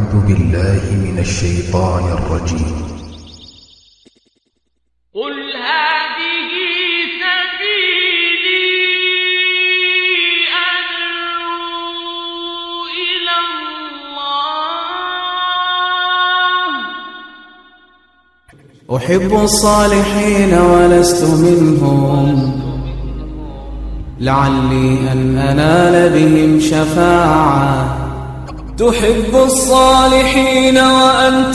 أعوذ بالله من الشيطان الرجيم قل هذه سبيلي أدعو إلى الله أحب الصالحين ولست منهم لعلي أن أنال بهم شفاعة تحب الصالحين وأنت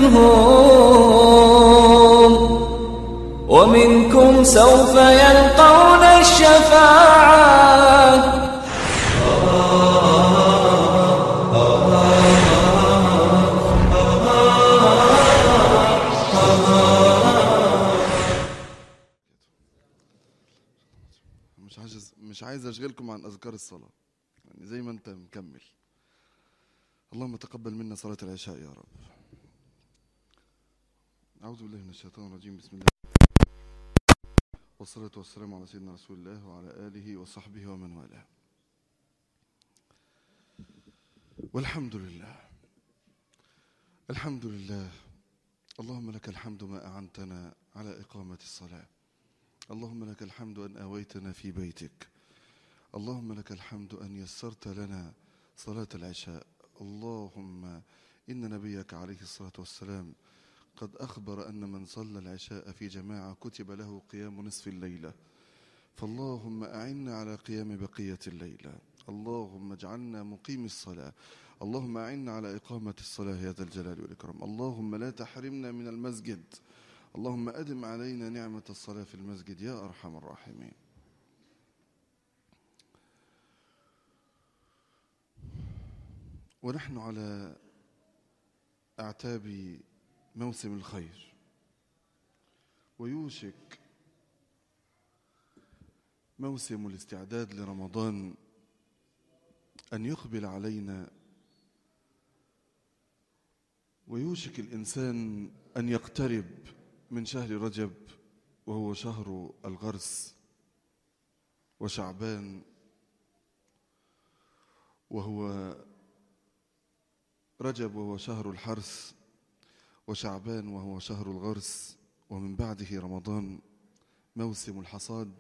منهم ومنكم سوف يلقون الشفاعة مش عايز مش عايز اشغلكم عن اذكار الصلاه يعني زي ما انت مكمل اللهم تقبل منا صلاه العشاء يا رب اعوذ بالله من الشيطان الرجيم بسم الله والصلاه والسلام على سيدنا رسول الله وعلى اله وصحبه ومن والاه والحمد لله الحمد لله اللهم لك الحمد ما اعنتنا على اقامه الصلاه اللهم لك الحمد أن آويتنا في بيتك اللهم لك الحمد أن يسرت لنا صلاة العشاء اللهم إن نبيك عليه الصلاة والسلام قد أخبر أن من صلى العشاء في جماعة كتب له قيام نصف الليلة فاللهم أعنا على قيام بقية الليلة اللهم اجعلنا مقيم الصلاة اللهم أعنا على إقامة الصلاة يا ذا الجلال والإكرام اللهم لا تحرمنا من المسجد اللهم أدم علينا نعمة الصلاة في المسجد يا أرحم الراحمين ونحن على أعتاب موسم الخير ويوشك موسم الاستعداد لرمضان أن يقبل علينا ويوشك الإنسان أن يقترب من شهر رجب وهو شهر الغرس وشعبان وهو رجب وهو شهر الحرث وشعبان وهو شهر الغرس ومن بعده رمضان موسم الحصاد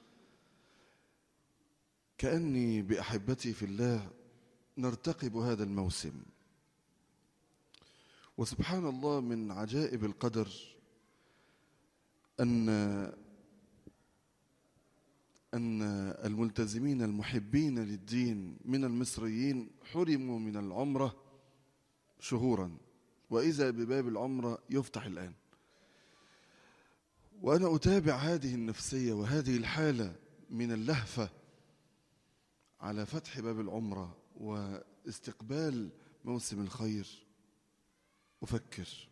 كأني بأحبتي في الله نرتقب هذا الموسم وسبحان الله من عجائب القدر أن أن الملتزمين المحبين للدين من المصريين حرموا من العمرة شهورا وإذا بباب العمرة يفتح الآن وأنا أتابع هذه النفسية وهذه الحالة من اللهفة على فتح باب العمرة واستقبال موسم الخير أفكر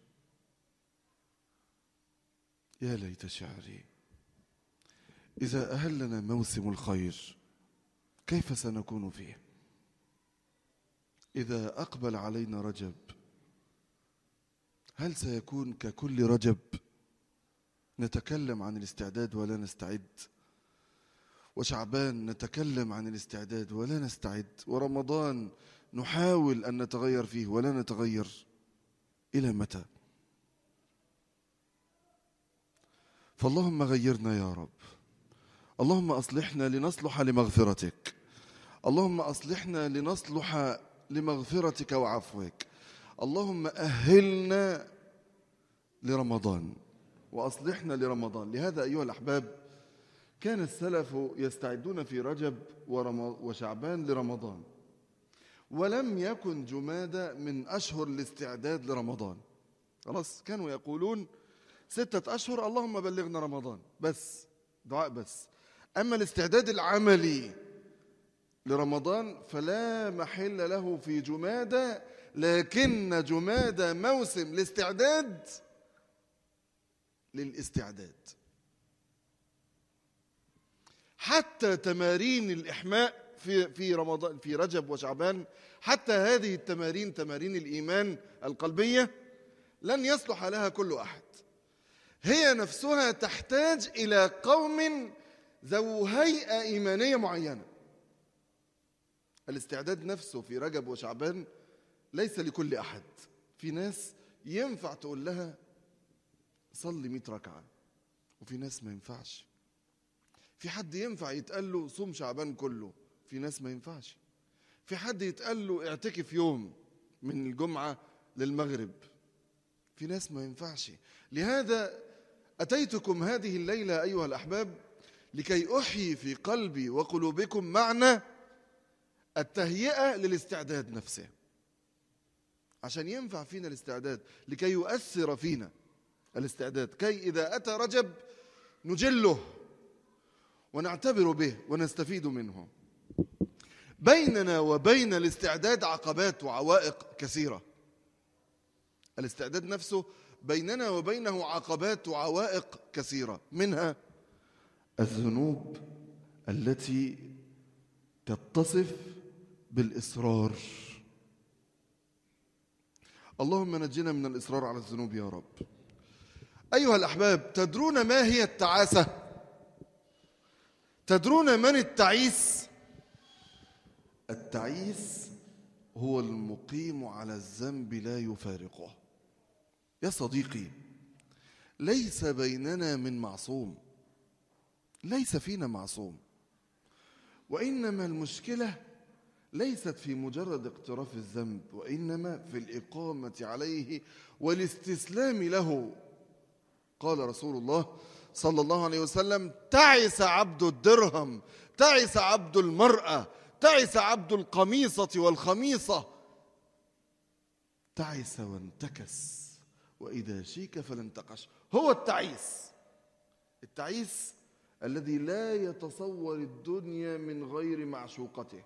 يا ليت شعري إذا أهلنا موسم الخير كيف سنكون فيه إذا أقبل علينا رجب هل سيكون ككل رجب نتكلم عن الاستعداد ولا نستعد وشعبان نتكلم عن الاستعداد ولا نستعد ورمضان نحاول أن نتغير فيه ولا نتغير إلى متى فاللهم غيرنا يا رب اللهم أصلحنا لنصلح لمغفرتك اللهم أصلحنا لنصلح لمغفرتك وعفوك اللهم أهلنا لرمضان وأصلحنا لرمضان لهذا أيها الأحباب كان السلف يستعدون في رجب ورم- وشعبان لرمضان ولم يكن جمادة من أشهر الاستعداد لرمضان خلاص كانوا يقولون ستة أشهر اللهم بلغنا رمضان بس دعاء بس أما الاستعداد العملي لرمضان فلا محل له في جمادة لكن جمادة موسم الاستعداد للاستعداد حتى تمارين الإحماء في في رمضان في رجب وشعبان حتى هذه التمارين تمارين الإيمان القلبية لن يصلح لها كل أحد هي نفسها تحتاج إلى قوم ذو هيئة إيمانية معينة الاستعداد نفسه في رجب وشعبان ليس لكل أحد في ناس ينفع تقول لها صلي 100 ركعة وفي ناس ما ينفعش في حد ينفع يتقال له صوم شعبان كله في ناس ما ينفعش في حد يتقال له اعتكف يوم من الجمعة للمغرب في ناس ما ينفعش لهذا أتيتكم هذه الليلة أيها الأحباب لكي أحيي في قلبي وقلوبكم معنى التهيئة للاستعداد نفسه عشان ينفع فينا الاستعداد لكي يؤثر فينا الاستعداد كي إذا أتى رجب نجله ونعتبر به ونستفيد منه بيننا وبين الاستعداد عقبات وعوائق كثيرة الاستعداد نفسه بيننا وبينه عقبات وعوائق كثيرة منها الذنوب التي تتصف بالإصرار اللهم نجنا من الإصرار على الذنوب يا رب أيها الأحباب تدرون ما هي التعاسة تدرون من التعيس التعيس هو المقيم على الذنب لا يفارقه يا صديقي ليس بيننا من معصوم ليس فينا معصوم وإنما المشكلة ليست في مجرد اقتراف الذنب وإنما في الإقامة عليه والاستسلام له قال رسول الله صلى الله عليه وسلم تعس عبد الدرهم تعس عبد المرأة تعس عبد القميصة والخميصة تعس وانتكس وإذا شيك فلانتقش هو التعيس التعيس الذي لا يتصور الدنيا من غير معشوقته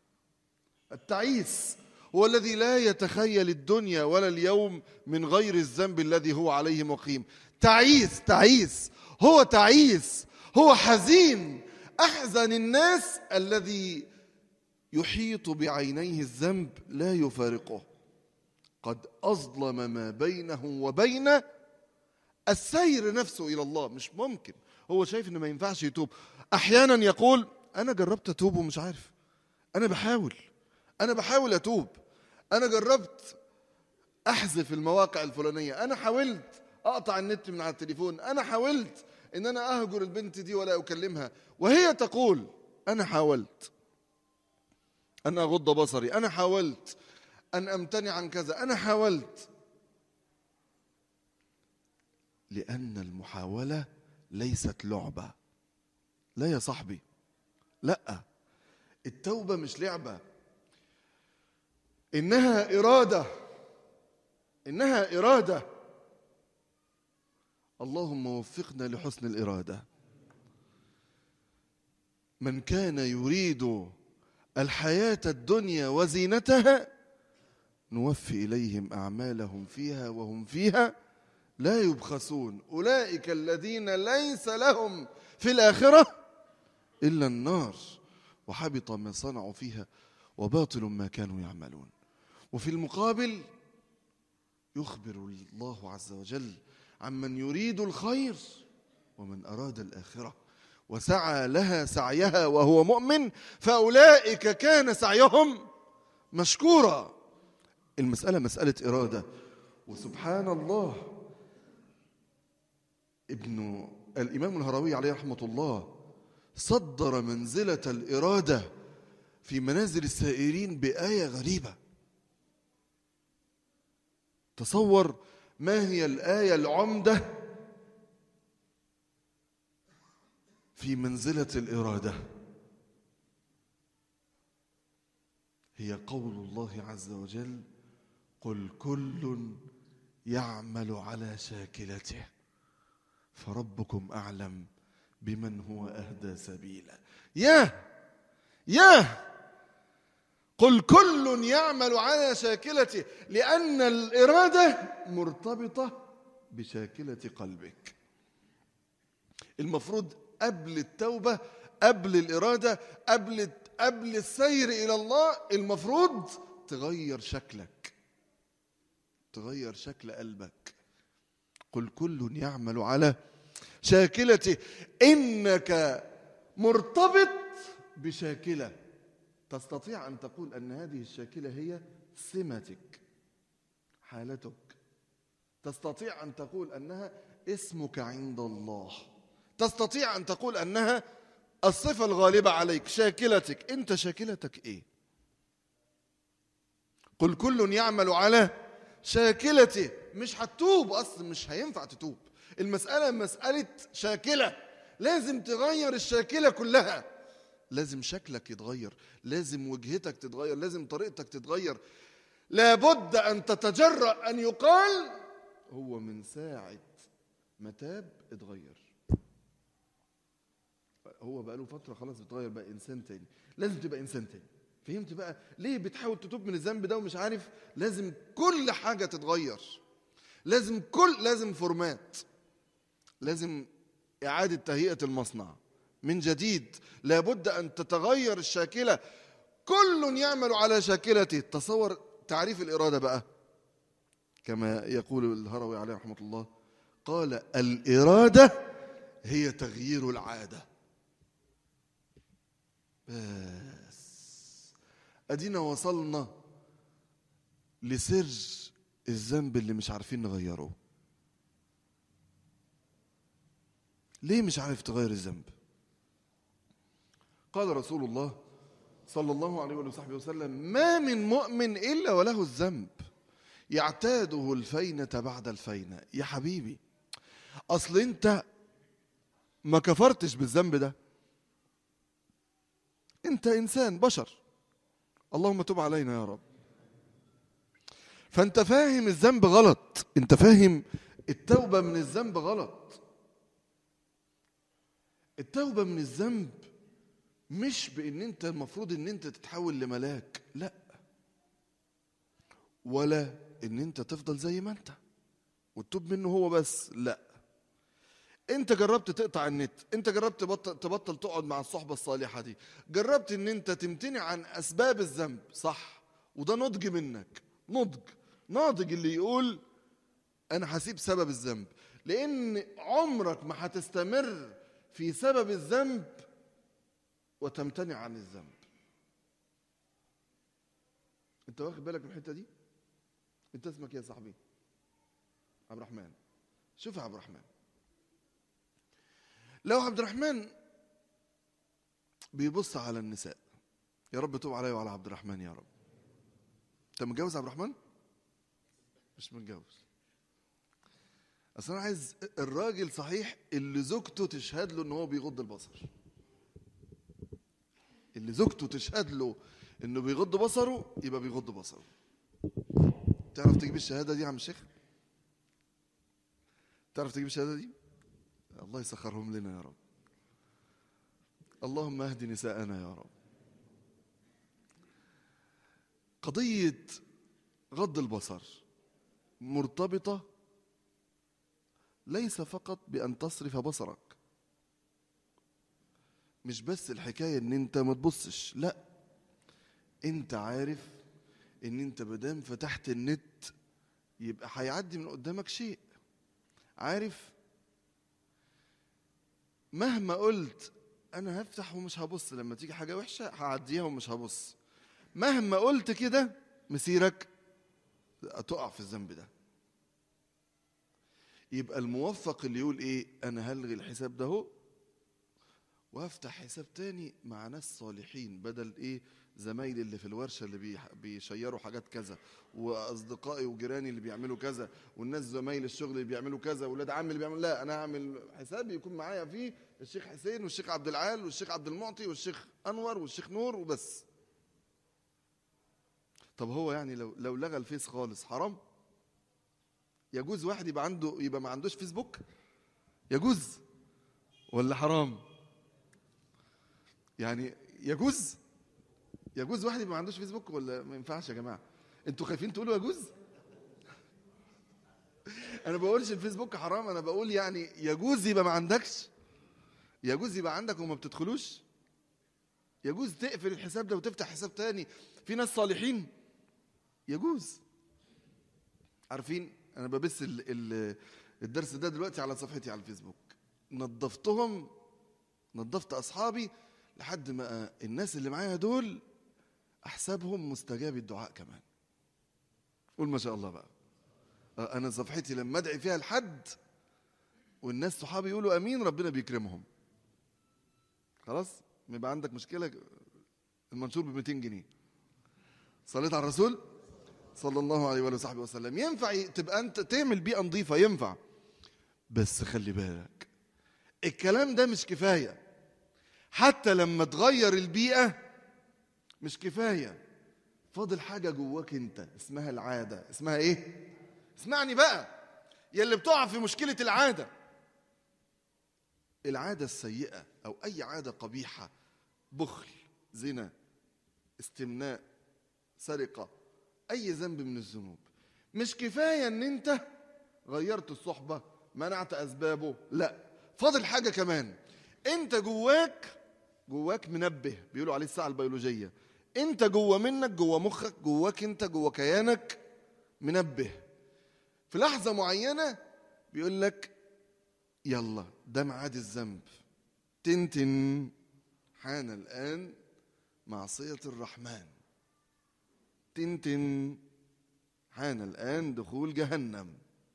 التعيس هو الذي لا يتخيل الدنيا ولا اليوم من غير الذنب الذي هو عليه مقيم تعيس تعيس هو تعيس هو حزين أحزن الناس الذي يحيط بعينيه الذنب لا يفارقه قد أظلم ما بينه وبين السير نفسه إلى الله مش ممكن هو شايف إنه ما ينفعش يتوب أحيانا يقول أنا جربت أتوب ومش عارف أنا بحاول أنا بحاول أتوب أنا جربت أحذف المواقع الفلانية أنا حاولت أقطع النت من على التليفون أنا حاولت إن أنا أهجر البنت دي ولا أكلمها وهي تقول أنا حاولت أن أغض بصري أنا حاولت أن أمتنع عن كذا أنا حاولت لأن المحاولة ليست لعبة لا يا صاحبي لا التوبة مش لعبة إنها إرادة إنها إرادة اللهم وفقنا لحسن الإرادة من كان يريد الحياة الدنيا وزينتها نوفي إليهم أعمالهم فيها وهم فيها لا يبخسون أولئك الذين ليس لهم في الآخرة إلا النار وحبط ما صنعوا فيها وباطل ما كانوا يعملون وفي المقابل يخبر الله عز وجل عمن يريد الخير ومن أراد الآخرة وسعى لها سعيها وهو مؤمن فأولئك كان سعيهم مشكورا المسألة مسألة إرادة وسبحان الله ابن الإمام الهروي عليه رحمة الله صدر منزلة الإرادة في منازل السائرين بآية غريبة تصور ما هي الآية العمدة في منزلة الإرادة هي قول الله عز وجل قل كل يعمل على شاكلته فربكم أعلم بمن هو أهدى سبيلا يا يا قل كل يعمل على شاكلته لأن الإرادة مرتبطة بشاكلة قلبك المفروض قبل التوبة قبل الإرادة قبل قبل السير إلى الله المفروض تغير شكلك تغير شكل قلبك قل كل يعمل على شاكلته إنك مرتبط بشاكلة تستطيع أن تقول أن هذه الشاكلة هي سمتك حالتك تستطيع أن تقول أنها اسمك عند الله تستطيع أن تقول أنها الصفة الغالبة عليك شاكلتك أنت شاكلتك إيه قل كل يعمل على شاكلته مش هتتوب أصلا مش هينفع تتوب المسألة مسألة شاكلة لازم تغير الشاكلة كلها لازم شكلك يتغير لازم وجهتك تتغير لازم طريقتك تتغير لابد أن تتجرأ أن يقال هو من ساعة ما تاب اتغير هو بقى له فترة خلاص اتغير بقى إنسان تاني لازم تبقى إنسان تاني فهمت بقى ليه بتحاول تتوب من الذنب ده ومش عارف لازم كل حاجة تتغير لازم كل لازم فورمات لازم إعادة تهيئة المصنع من جديد لابد أن تتغير الشاكلة كل يعمل على شاكلته تصور تعريف الإرادة بقى كما يقول الهروي عليه رحمة الله قال الإرادة هي تغيير العادة بس أدينا وصلنا لسر الذنب اللي مش عارفين نغيره ليه مش عارف تغير الذنب قال رسول الله صلى الله عليه وصحبه وسلم ما من مؤمن إلا وله الذنب يعتاده الفينة بعد الفينة يا حبيبي أصل أنت ما كفرتش بالذنب ده أنت إنسان بشر اللهم تب علينا يا رب فأنت فاهم الذنب غلط أنت فاهم التوبة من الذنب غلط التوبة من الذنب مش بان انت المفروض ان انت تتحول لملاك لا ولا ان انت تفضل زي ما انت وتتوب منه هو بس لا انت جربت تقطع النت انت جربت تبطل, تبطل تقعد مع الصحبة الصالحة دي جربت ان انت تمتنع عن اسباب الذنب صح وده نضج منك نضج ناضج اللي يقول انا هسيب سبب الذنب لان عمرك ما هتستمر في سبب الذنب وتمتنع عن الذنب انت واخد بالك من الحته دي انت اسمك يا صاحبي عبد الرحمن شوف يا عبد الرحمن لو عبد الرحمن بيبص على النساء يا رب توب عليا وعلى عبد الرحمن يا رب انت متجوز عبد الرحمن مش متجوز اصل انا عايز الراجل صحيح اللي زوجته تشهد له ان هو بيغض البصر اللي زوجته تشهد له انه بيغض بصره يبقى بيغض بصره تعرف تجيب الشهاده دي يا عم الشيخ تعرف تجيب الشهاده دي الله يسخرهم لنا يا رب اللهم اهد نساءنا يا رب قضيه غض البصر مرتبطه ليس فقط بان تصرف بصرك مش بس الحكاية ان انت ما تبصش لا انت عارف ان انت مادام فتحت النت يبقى هيعدي من قدامك شيء عارف مهما قلت انا هفتح ومش هبص لما تيجي حاجة وحشة هعديها ومش هبص مهما قلت كده مسيرك تقع في الذنب ده يبقى الموفق اللي يقول ايه انا هلغي الحساب ده هو وافتح حساب تاني مع ناس صالحين بدل ايه زمايلي اللي في الورشه اللي بيح- بيشيروا حاجات كذا واصدقائي وجيراني اللي بيعملوا كذا والناس زمايل الشغل اللي بيعملوا كذا واولاد عمي اللي بيعملوا لا انا هعمل حساب يكون معايا فيه الشيخ حسين والشيخ عبد العال والشيخ عبد المعطي والشيخ انور والشيخ نور وبس طب هو يعني لو لو لغى الفيس خالص حرام يجوز واحد يبقى عنده يبقى ما عندوش فيسبوك يجوز ولا حرام يعني يجوز يجوز واحد يبقى ما عندوش فيسبوك ولا ما ينفعش يا جماعه انتوا خايفين تقولوا يجوز انا بقولش الفيسبوك حرام انا بقول يعني يجوز يبقى ما عندكش يجوز يبقى عندك وما بتدخلوش يجوز تقفل الحساب ده وتفتح حساب تاني في ناس صالحين يجوز عارفين انا ببث ال- ال- الدرس ده دلوقتي على صفحتي على الفيسبوك نظفتهم نظفت اصحابي لحد ما الناس اللي معايا دول احسابهم مستجاب الدعاء كمان قول ما شاء الله بقى آه، انا صفحتي لما ادعي فيها لحد والناس صحابي يقولوا امين ربنا بيكرمهم خلاص يبقى عندك مشكله المنشور ب 200 جنيه صليت على الرسول صلى الله عليه وآله وصحبه وسلم ينفع ي- تبقى انت تعمل بيئه نظيفه ينفع بس خلي بالك الكلام ده مش كفايه حتى لما تغير البيئه مش كفايه فاضل حاجه جواك انت اسمها العاده اسمها ايه اسمعني بقى يا اللي بتقع في مشكله العاده العاده السيئه او اي عاده قبيحه بخل زنا استمناء سرقه اي ذنب من الذنوب مش كفايه ان انت غيرت الصحبه منعت اسبابه لا فاضل حاجه كمان انت جواك جواك منبه بيقولوا عليه الساعه البيولوجيه انت جوا منك جوا مخك جواك انت جوا كيانك منبه في لحظه معينه بيقول لك يلا ده ميعاد الذنب تنتن حان الان معصيه الرحمن تنتن حان الآن دخول جهنم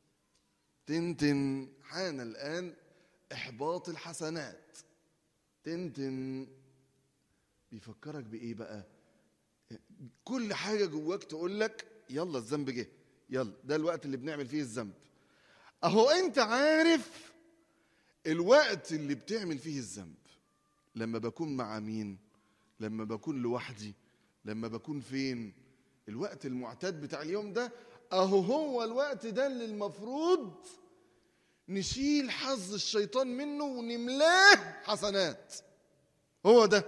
تنتن حان الآن إحباط الحسنات تنتن بيفكرك بإيه بقى كل حاجة جواك تقول لك يلا الذنب جه يلا ده الوقت اللي بنعمل فيه الذنب أهو أنت عارف الوقت اللي بتعمل فيه الذنب لما بكون مع مين لما بكون لوحدي لما بكون فين الوقت المعتاد بتاع اليوم ده اهو هو الوقت ده اللي المفروض نشيل حظ الشيطان منه ونملاه حسنات هو ده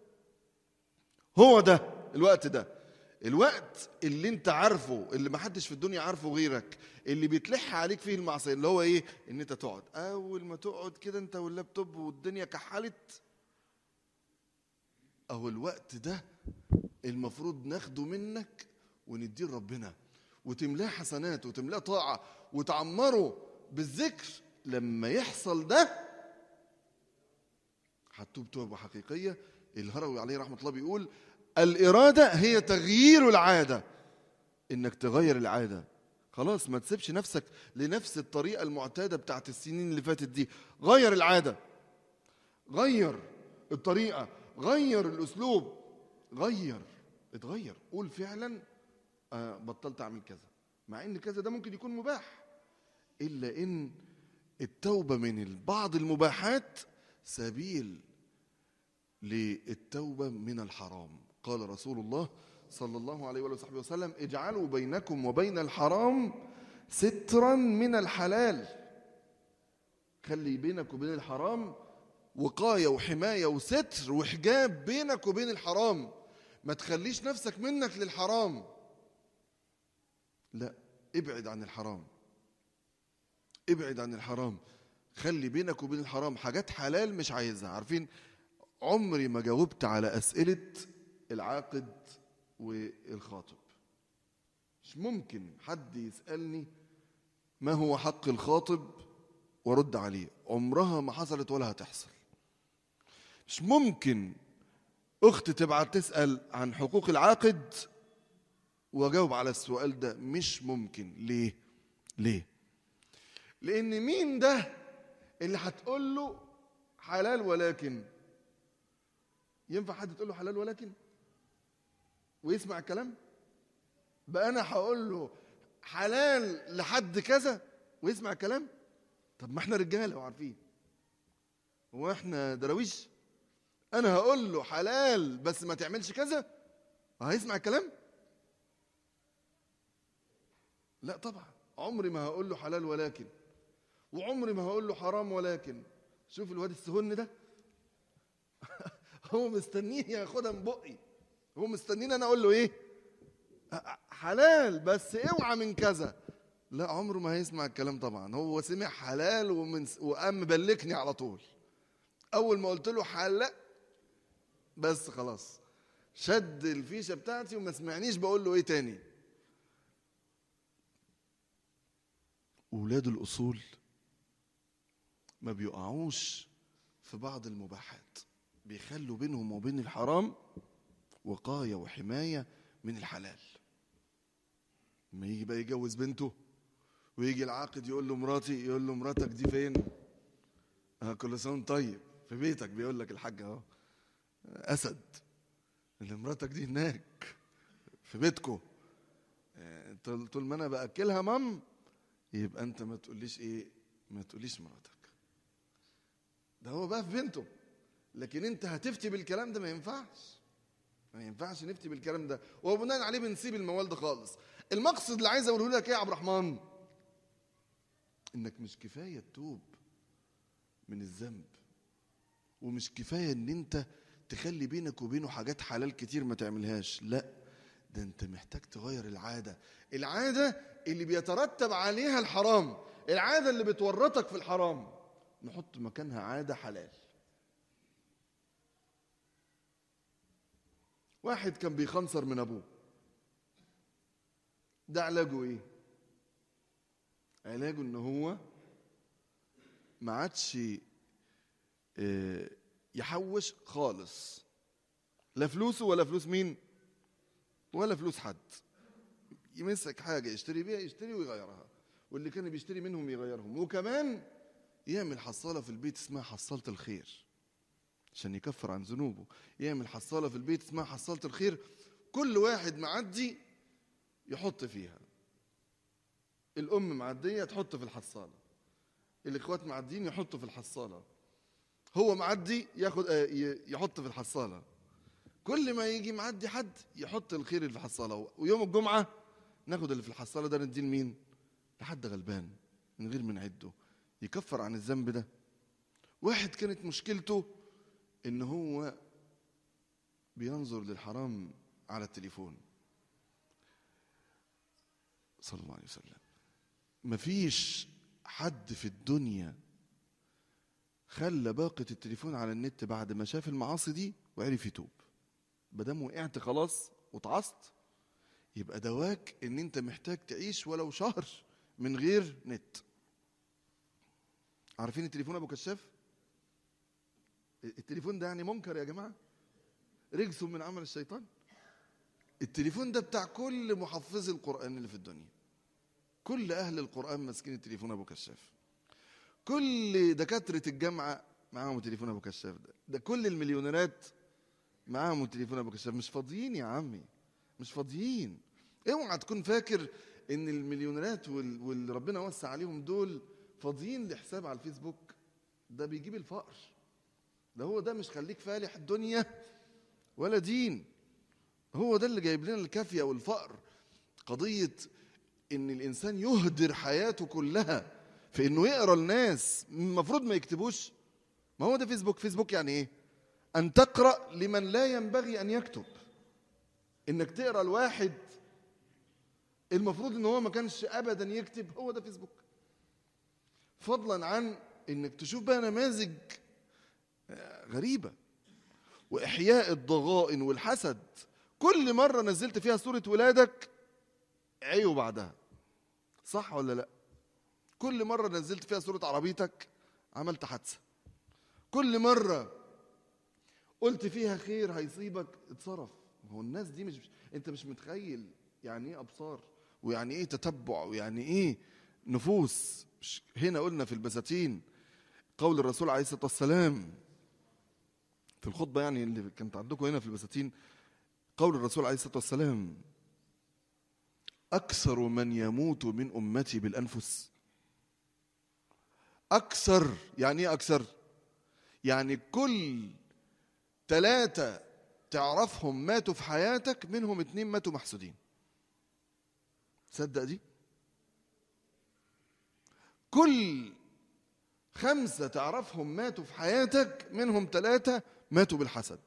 هو ده الوقت ده الوقت اللي انت عارفه اللي محدش في الدنيا عارفه غيرك اللي بيتلح عليك فيه المعصيه اللي هو ايه ان انت تقعد اول ما تقعد كده انت واللابتوب والدنيا كحلت اهو الوقت ده المفروض ناخده منك ونديه لربنا وتملاه حسنات وتملاه طاعة وتعمره بالذكر لما يحصل ده هتوب توبة حقيقية الهروي عليه رحمة الله بيقول الإرادة هي تغيير العادة إنك تغير العادة خلاص ما تسيبش نفسك لنفس الطريقة المعتادة بتاعت السنين اللي فاتت دي غير العادة غير الطريقة غير الأسلوب غير اتغير قول فعلا آه بطلت اعمل كذا مع ان كذا ده ممكن يكون مباح الا ان التوبه من بعض المباحات سبيل للتوبه من الحرام قال رسول الله صلى الله عليه وآله وصحبه وسلم اجعلوا بينكم وبين الحرام سترا من الحلال خلي بينك وبين الحرام وقاية وحماية وستر وحجاب بينك وبين الحرام ما تخليش نفسك منك للحرام لا ابعد عن الحرام ابعد عن الحرام خلي بينك وبين الحرام حاجات حلال مش عايزها عارفين عمري ما جاوبت على أسئلة العاقد والخاطب مش ممكن حد يسألني ما هو حق الخاطب وارد عليه عمرها ما حصلت ولا هتحصل مش ممكن اخت تبعت تسال عن حقوق العاقد واجاوب على السؤال ده مش ممكن ليه ليه لان مين ده اللي هتقول له حلال ولكن ينفع حد تقول له حلال ولكن ويسمع الكلام بقى انا هقول له حلال لحد كذا ويسمع الكلام طب ما احنا رجاله وعارفين هو احنا دراويش انا هقول له حلال بس ما تعملش كذا هيسمع الكلام لا طبعا عمري ما هقول له حلال ولكن وعمري ما هقول له حرام ولكن شوف الواد السهن ده هو مستنيني ياخدها من بقي هو مستنيني انا اقول له ايه حلال بس اوعى من كذا لا عمره ما هيسمع الكلام طبعا هو سمع حلال ومن وقام مبلكني على طول اول ما قلت له حلال بس خلاص شد الفيشه بتاعتي وما سمعنيش بقول له ايه تاني ولاد الاصول ما بيقعوش في بعض المباحات بيخلوا بينهم وبين الحرام وقايه وحمايه من الحلال لما يجي بقى يجوز بنته ويجي العاقد يقول له مراتي يقول له مراتك دي فين اه كل سنه وأنت طيب في بيتك بيقول لك الحاج اهو اسد اللي مراتك دي هناك في بيتكو آه، طول طول ما انا باكلها مام يبقى انت ما تقوليش ايه ما تقوليش مراتك ده هو بقى في بنته لكن انت هتفتي بالكلام ده ما ينفعش ما ينفعش نفتي بالكلام ده وبناء عليه بنسيب الموال ده خالص المقصد اللي عايز اقوله لك ايه يا عبد الرحمن انك مش كفايه تتوب من الذنب ومش كفايه ان انت تخلي بينك وبينه حاجات حلال كتير ما تعملهاش لا ده انت محتاج تغير العاده العاده اللي بيترتب عليها الحرام العاده اللي بتورطك في الحرام نحط مكانها عاده حلال واحد كان بيخنصر من ابوه ده علاجه ايه علاجه ان هو ما عادش آه، يحوش خالص لا فلوسه ولا فلوس مين ولا فلوس حد يمسك حاجة يشتري بيها يشتري ويغيرها واللي كان بيشتري منهم يغيرهم وكمان يعمل حصالة في البيت اسمها حصالة الخير عشان يكفر عن ذنوبه يعمل حصالة في البيت اسمها حصالة الخير كل واحد معدي يحط فيها الأم معدية تحط في الحصالة الإخوات معديين يحطوا في الحصالة هو معدي ياخد آه، ي- يحط في الحصالة كل ما يجي معدي حد يحط الخير اللي في الحصالة ويوم الجمعة ناخد اللي في الحصالة ده نديه لمين لحد غلبان من غير ما نعده يكفر عن الذنب ده واحد كانت مشكلته ان هو بينظر للحرام على التليفون صلى الله عليه وسلم مفيش حد في الدنيا خلى باقة التليفون على النت بعد ما شاف المعاصي دي وعرف يتوب مادام وقعت خلاص واتعصت يبقى دواك ان انت محتاج تعيش ولو شهر من غير نت عارفين التليفون ابو كشاف التليفون ده يعني منكر يا جماعه رجس من عمل الشيطان التليفون ده بتاع كل محفظي القران اللي في الدنيا كل اهل القران ماسكين التليفون ابو كشاف كل دكاتره الجامعه معاهم تليفون ابو كشاف ده ده كل المليونيرات معاهم تليفون ابو كشاف مش فاضيين يا عمي مش فاضيين اوعى تكون فاكر ان المليونيرات وال- واللي ربنا وسع عليهم دول فاضيين لحساب على الفيسبوك ده بيجيب الفقر ده هو ده مش خليك فالح الدنيا ولا دين هو ده اللي جايب لنا الكافيه والفقر قضيه ان الانسان يهدر حياته كلها في انه يقرا الناس المفروض ما يكتبوش ما هو ده فيسبوك فيسبوك يعني ايه ان تقرا لمن لا ينبغي ان يكتب انك تقرا الواحد المفروض ان هو ما كانش ابدا يكتب هو ده فيسبوك فضلا عن انك تشوف بقى نماذج آه، غريبه واحياء الضغائن والحسد كل مره نزلت فيها صوره ولادك عيوا بعدها صح ولا لا كل مره نزلت فيها صوره عربيتك عملت حادثه كل مره قلت فيها خير هيصيبك اتصرف ما هو الناس دي مش انت مش متخيل يعني ايه ابصار ويعني ايه تتبع ويعني ايه نفوس مش هنا قلنا في البساتين قول الرسول عليه الصلاه والسلام في الخطبه يعني اللي كانت عندكم هنا في البساتين قول الرسول عليه الصلاه والسلام اكثر من يموت من امتي بالانفس اكثر يعني ايه اكثر يعني كل ثلاثة تعرفهم ماتوا في حياتك منهم اتنين ماتوا محسودين تصدق دي كل خمسة تعرفهم ماتوا في حياتك منهم ثلاثة ماتوا بالحسد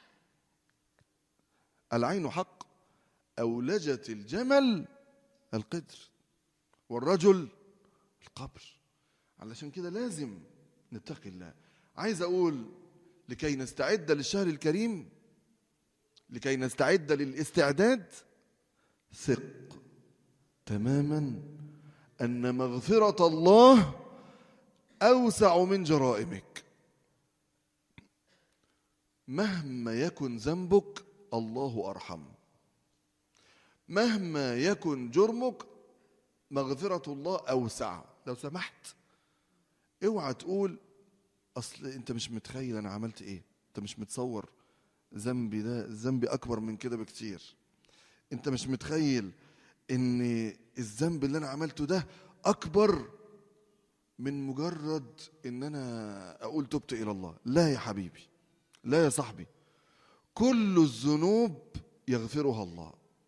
العين حق أولجت الجمل القدر والرجل القبر علشان كده لازم نتقي الله عايز أقول لكي نستعد للشهر الكريم لكي نستعد للاستعداد ثق تماما ان مغفره الله اوسع من جرائمك مهما يكن ذنبك الله ارحم مهما يكن جرمك مغفرة الله أوسع لو سمحت اوعى تقول أصل أنت مش متخيل أنا عملت إيه أنت مش متصور ذنبي ده ذنبي أكبر من كده بكتير أنت مش متخيل إن الذنب اللي أنا عملته ده أكبر من مجرد إن أنا أقول تبت إلى الله لا يا حبيبي لا يا صاحبي كل الذنوب يغفرها الله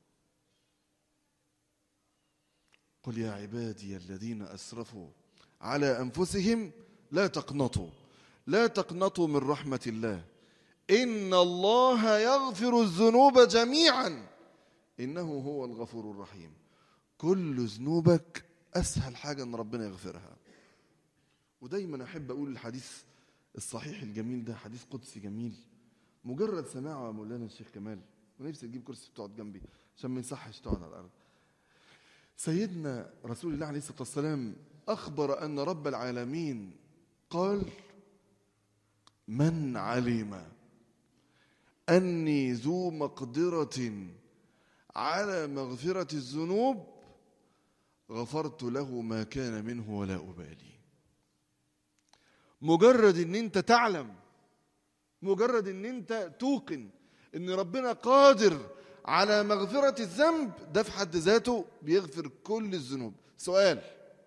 قل يا عبادي الذين اسرفوا على انفسهم لا تقنطوا لا تقنطوا من رحمه الله ان الله يغفر الذنوب جميعا انه هو الغفور الرحيم كل ذنوبك اسهل حاجه ان ربنا يغفرها ودايما احب اقول الحديث الصحيح الجميل ده حديث قدسي جميل مجرد سماعه مولانا الشيخ كمال ونفسي تجيب كرسي تقعد جنبي عشان ما يصحش تقعد على الارض سيدنا رسول الله عليه الصلاه والسلام اخبر ان رب العالمين قال من علم اني ذو مقدره على مغفره الذنوب غفرت له ما كان منه ولا ابالي مجرد ان انت تعلم مجرد ان انت توقن ان ربنا قادر على مغفرة الذنب ده في حد ذاته بيغفر كل الذنوب سؤال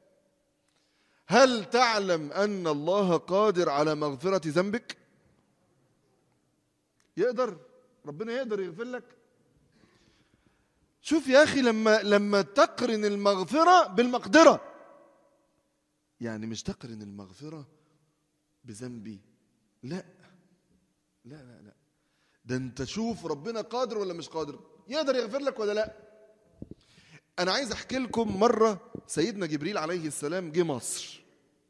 هل تعلم ان الله قادر على مغفرة ذنبك يقدر ربنا يقدر يغفر لك شوف يا اخي لما لما تقرن المغفرة بالمقدرة يعني مش تقرن المغفرة بذنبي لا لا لا لا ده انت شوف ربنا قادر ولا مش قادر يقدر يغفر لك ولا لا انا عايز احكي لكم مره سيدنا جبريل عليه السلام جه مصر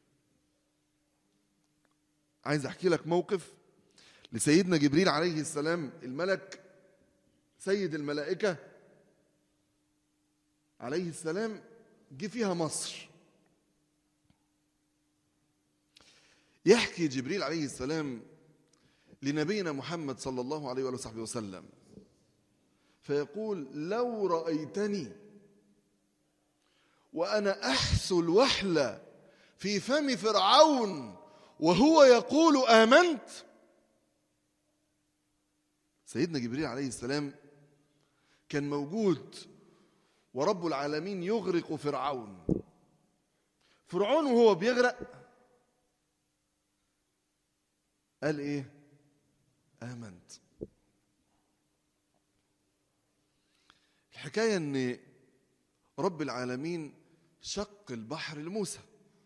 عايز احكي لك موقف لسيدنا جبريل عليه السلام الملك سيد الملائكه عليه السلام جه فيها مصر يحكي جبريل عليه السلام لنبينا محمد صلى الله عليه وآله وصحبه وسلم فيقول لو رأيتني وأنا أحسو الوحل في فم فرعون وهو يقول آمنت سيدنا جبريل عليه السلام كان موجود ورب العالمين يغرق فرعون فرعون وهو بيغرق قال ايه آمنت الحكاية أن رب العالمين شق البحر لموسى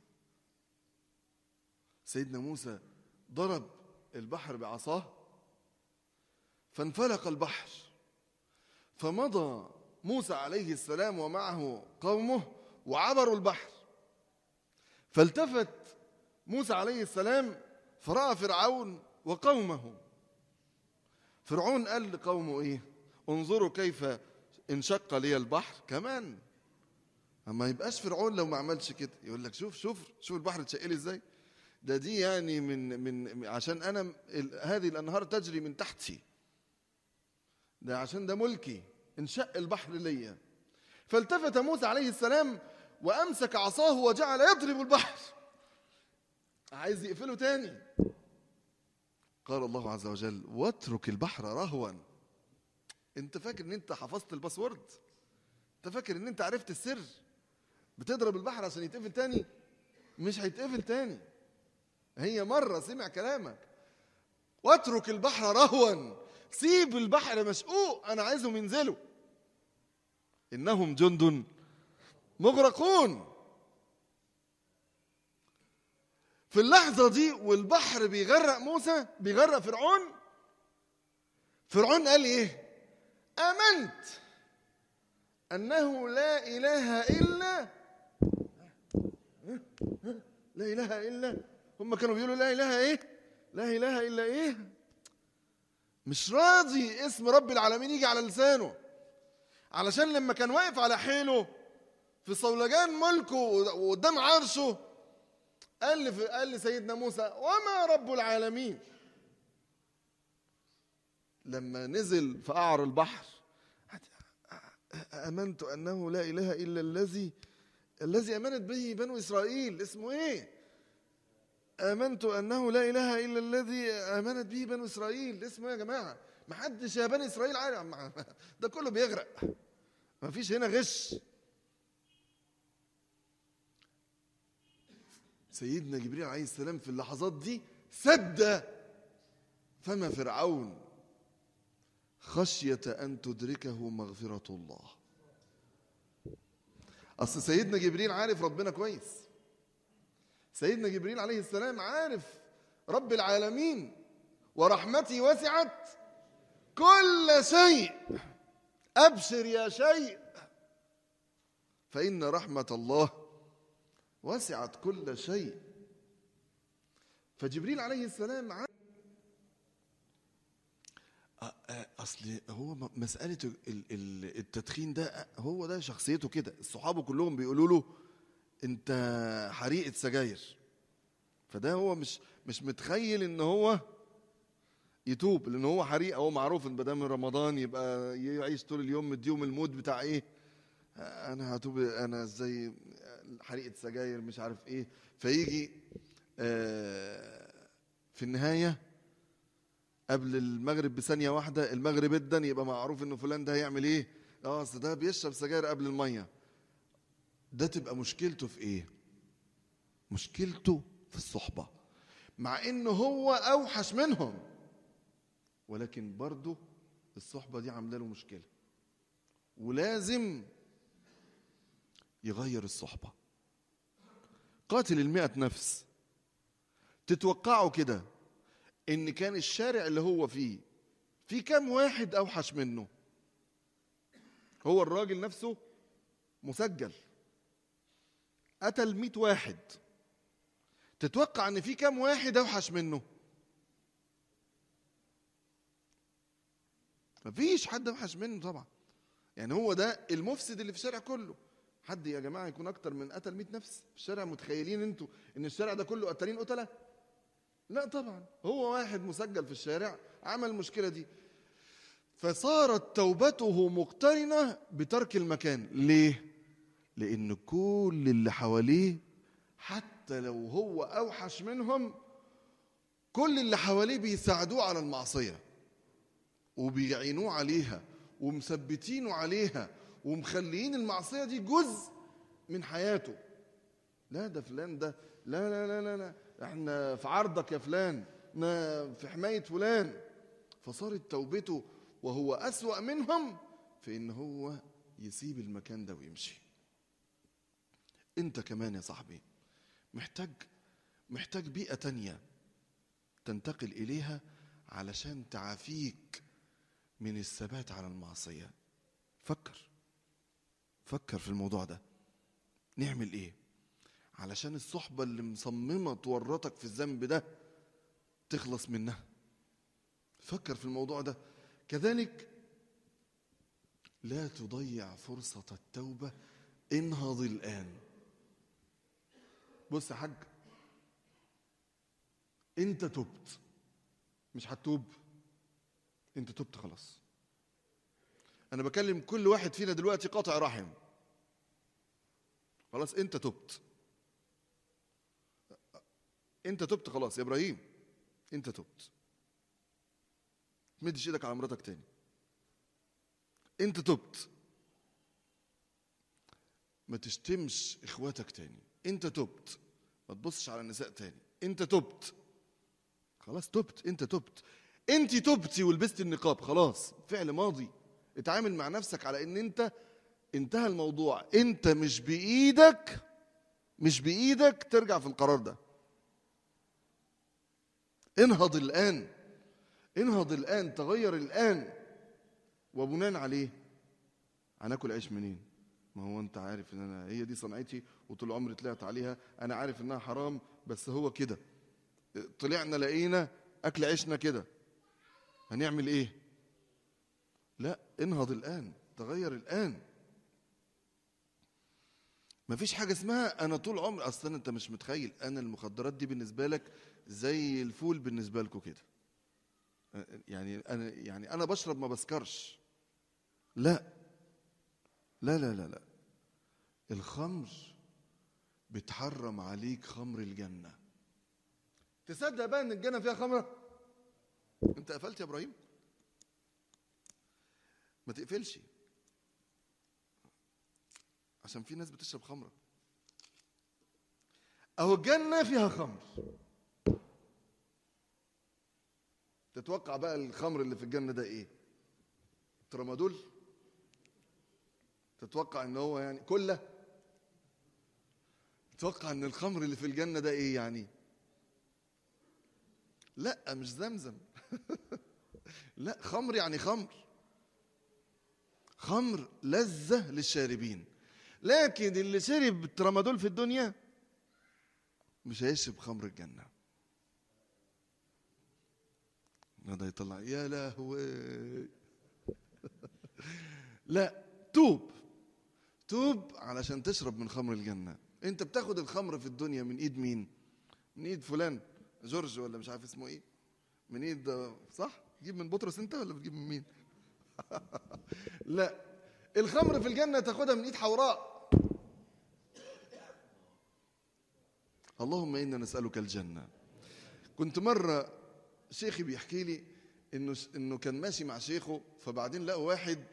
سيدنا موسى ضرب البحر بعصاه فانفلق البحر فمضى موسى عليه السلام ومعه قومه وعبروا البحر فالتفت موسى عليه السلام فرأى فرعون وقومه فرعون قال لقومه ايه انظروا كيف انشق لي البحر كمان اما يبقاش فرعون لو ما عملش كده يقول لك شوف شوف شوف البحر اتشق لي ازاي ده دي يعني من من عشان انا ال- هذه الانهار تجري من تحتي ده عشان ده ملكي انشق البحر ليا فالتفت موسى عليه السلام وامسك عصاه وجعل يضرب البحر عايز يقفله تاني قال الله عز وجل واترك البحر رهوا انت فاكر ان انت حفظت الباسورد انت فاكر ان انت عرفت السر بتضرب البحر عشان يتقفل تاني مش هيتقفل تاني هي مرة سمع كلامك واترك البحر رهوا سيب البحر مشقوق انا عايزهم ينزلوا انهم جند مغرقون في اللحظة دي والبحر بيغرق موسى بيغرق فرعون فرعون قال ايه امنت انه لا اله الا لا اله الا هم كانوا بيقولوا لا اله ايه لا اله الا ايه مش راضي اسم رب العالمين يجي على لسانه علشان لما كان واقف على حيله في صولجان ملكه وقدام عرشه قال لي قال لسيدنا موسى وما رب العالمين لما نزل في قعر البحر امنت انه لا اله الا الذي الذي امنت به بنو اسرائيل اسمه ايه امنت انه لا اله الا الذي امنت به بنو اسرائيل اسمه إيه يا جماعه ما حدش يا بني اسرائيل عارف ده كله بيغرق ما فيش هنا غش سيدنا جبريل عليه السلام في اللحظات دي سد فما فرعون خشية أن تدركه مغفرة الله أصل سيدنا جبريل عارف ربنا كويس سيدنا جبريل عليه السلام عارف رب العالمين ورحمتي وسعت كل شيء أبشر يا شيء فإن رحمة الله وسعت كل شيء فجبريل عليه السلام عارف اصل هو م- مساله ال- ال- التدخين ده هو ده شخصيته كده الصحابه كلهم بيقولوا له انت حريقه سجاير فده هو مش مش متخيل ان هو يتوب لان هو حريقه هو معروف ان بدل من رمضان يبقى يعيش طول اليوم مديهم المود بتاع ايه انا هتوب انا ازاي حريقه سجاير مش عارف ايه فيجي آه، في النهايه قبل المغرب بثانيه واحده المغرب ادن يبقى معروف انه فلان ده هيعمل ايه اه اصل ده بيشرب سجاير قبل الميه ده تبقى مشكلته في ايه مشكلته في الصحبه مع انه هو اوحش منهم ولكن برضه الصحبه دي عامله له مشكله ولازم يغير الصحبه قاتل المئة نفس تتوقعوا كده ان كان الشارع اللي هو فيه في كام واحد اوحش منه هو الراجل نفسه مسجل قتل مئة واحد تتوقع ان في كام واحد اوحش منه مفيش حد اوحش منه طبعا يعني هو ده المفسد اللي في الشارع كله حد يا جماعه يكون اكتر من قتل 100 نفس في الشارع متخيلين انتوا ان الشارع ده كله قتالين قتله لا طبعا هو واحد مسجل في الشارع عمل المشكله دي فصارت توبته مقترنه بترك المكان ليه لان كل اللي حواليه حتى لو هو اوحش منهم كل اللي حواليه بيساعدوه على المعصيه وبيعينوه عليها ومثبتينه عليها ومخليين المعصيه دي جزء من حياته لا ده فلان ده لا لا لا لا, لا. احنا في عرضك يا فلان احنا في حمايه فلان فصارت توبته وهو اسوا منهم في ان هو يسيب المكان ده ويمشي انت كمان يا صاحبي محتاج محتاج بيئه تانيه تنتقل اليها علشان تعافيك من الثبات على المعصيه فكر فكر في الموضوع ده نعمل ايه علشان الصحبة اللي مصممة تورطك في الذنب ده تخلص منها فكر في الموضوع ده كذلك لا تضيع فرصة التوبة انهض الآن بص يا حاج انت تبت مش هتوب انت تبت خلاص انا بكلم كل واحد فينا دلوقتي قاطع رحم خلاص انت تبت انت تبت خلاص يا ابراهيم انت تبت مدش ايدك على مراتك تاني انت تبت ما تشتمش اخواتك تاني انت تبت ما تبصش على النساء تاني انت تبت خلاص تبت انت تبت انت تبتي ولبست النقاب خلاص فعل ماضي اتعامل مع نفسك على ان انت انتهى الموضوع انت مش بايدك مش بايدك ترجع في القرار ده انهض الان انهض الان تغير الان وبناء عليه هناكل عيش منين ما هو انت عارف ان انا هي دي صنعتي وطول عمري طلعت عليها انا عارف انها حرام بس هو كده طلعنا لقينا اكل عيشنا كده هنعمل ايه لا انهض الان تغير الان مفيش حاجه اسمها انا طول عمري اصلا انت مش متخيل انا المخدرات دي بالنسبه لك زي الفول بالنسبه لكم كده يعني انا يعني انا بشرب ما بسكرش لا لا لا لا لا الخمر بتحرم عليك خمر الجنة تصدق بقى ان الجنة فيها خمرة انت قفلت يا ابراهيم ما تقفلش عشان في ناس بتشرب خمرة اهو الجنة فيها خمر تتوقع بقى الخمر اللي في الجنة ده ايه ترامادول تتوقع ان هو يعني كله تتوقع ان الخمر اللي في الجنة ده ايه يعني لا مش زمزم لا خمر يعني خمر خمر لذة للشاربين لكن اللي شرب ترامادول في الدنيا مش هيشرب خمر الجنة هذا يطلع يا لهوي لا توب توب علشان تشرب من خمر الجنة انت بتاخد الخمر في الدنيا من ايد مين من ايد فلان جورج ولا مش عارف اسمه ايه من ايد صح تجيب من بطرس انت ولا بتجيب من مين لا الخمر في الجنة تاخدها من ايد حوراء اللهم انا نسألك الجنة كنت مرة شيخي بيحكي لي انه انه كان ماشي مع شيخه فبعدين لقوا واحد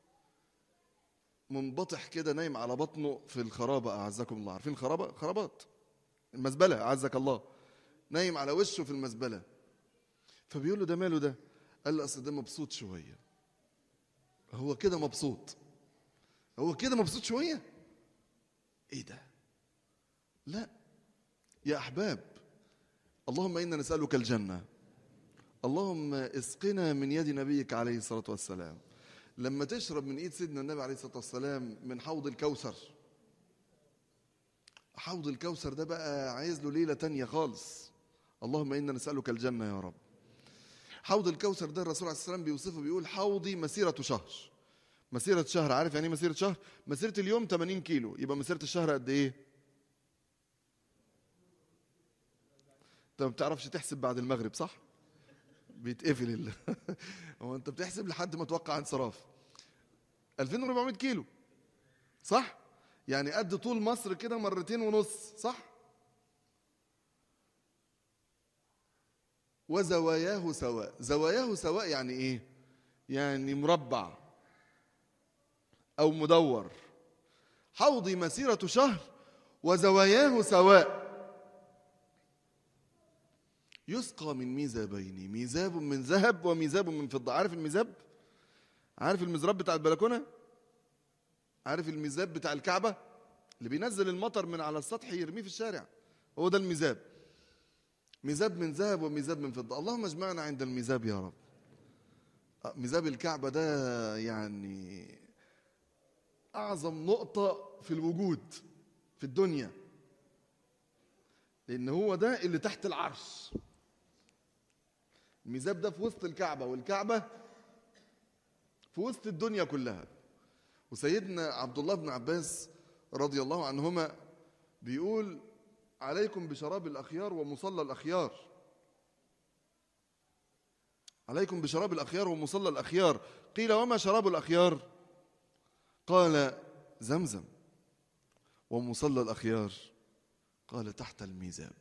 منبطح كده نايم على بطنه في الخرابة أعزكم الله عارفين الخرابة خرابات المزبلة أعزك الله نايم على وشه في المزبلة فبيقول له ده ماله ده قال له أصل ده مبسوط شوية هو كده مبسوط هو كده مبسوط شوية ايه ده لا يا أحباب اللهم إنا نسألك الجنة اللهم اسقنا من يد نبيك عليه الصلاة والسلام لما تشرب من ايد سيدنا النبي عليه الصلاه والسلام من حوض الكوثر حوض الكوثر ده بقى عايز له ليله تانية خالص اللهم انا نسالك الجنه يا رب حوض الكوثر ده الرسول عليه الصلاه والسلام بيوصفه بيقول حوضي مسيره شهر مسيره شهر عارف يعني ايه مسيره شهر مسيره اليوم 80 كيلو يبقى مسيره الشهر قد ايه انت ما بتعرفش تحسب بعد المغرب صح بيتقفل ال... هو انت بتحسب لحد ما توقع انصراف 2400 كيلو صح يعني قد طول مصر كده مرتين ونص صح وزواياه سواء زواياه سواء يعني ايه يعني مربع او مدور حوضي مسيرة شهر وزواياه سواء يسقى من ميزابين ميزاب من ذهب وميزاب من فضة عارف الميزاب عارف المزراب بتاع البلكونة عارف الميزاب بتاع الكعبة اللي بينزل المطر من على السطح يرميه في الشارع هو ده الميزاب ميزاب من ذهب وميزاب من فضة اللهم اجمعنا عند الميزاب يا رب آه، ميزاب الكعبة ده يعني أعظم نقطة في الوجود في الدنيا لأن هو ده اللي تحت العرش الميزاب ده في وسط الكعبة والكعبة في وسط الدنيا كلها وسيدنا عبد الله بن عباس رضي الله عنهما بيقول عليكم بشراب الأخيار ومصلى الأخيار عليكم بشراب الأخيار ومصلى الأخيار قيل وما شراب الأخيار قال زمزم ومصلى الأخيار قال تحت الميزاب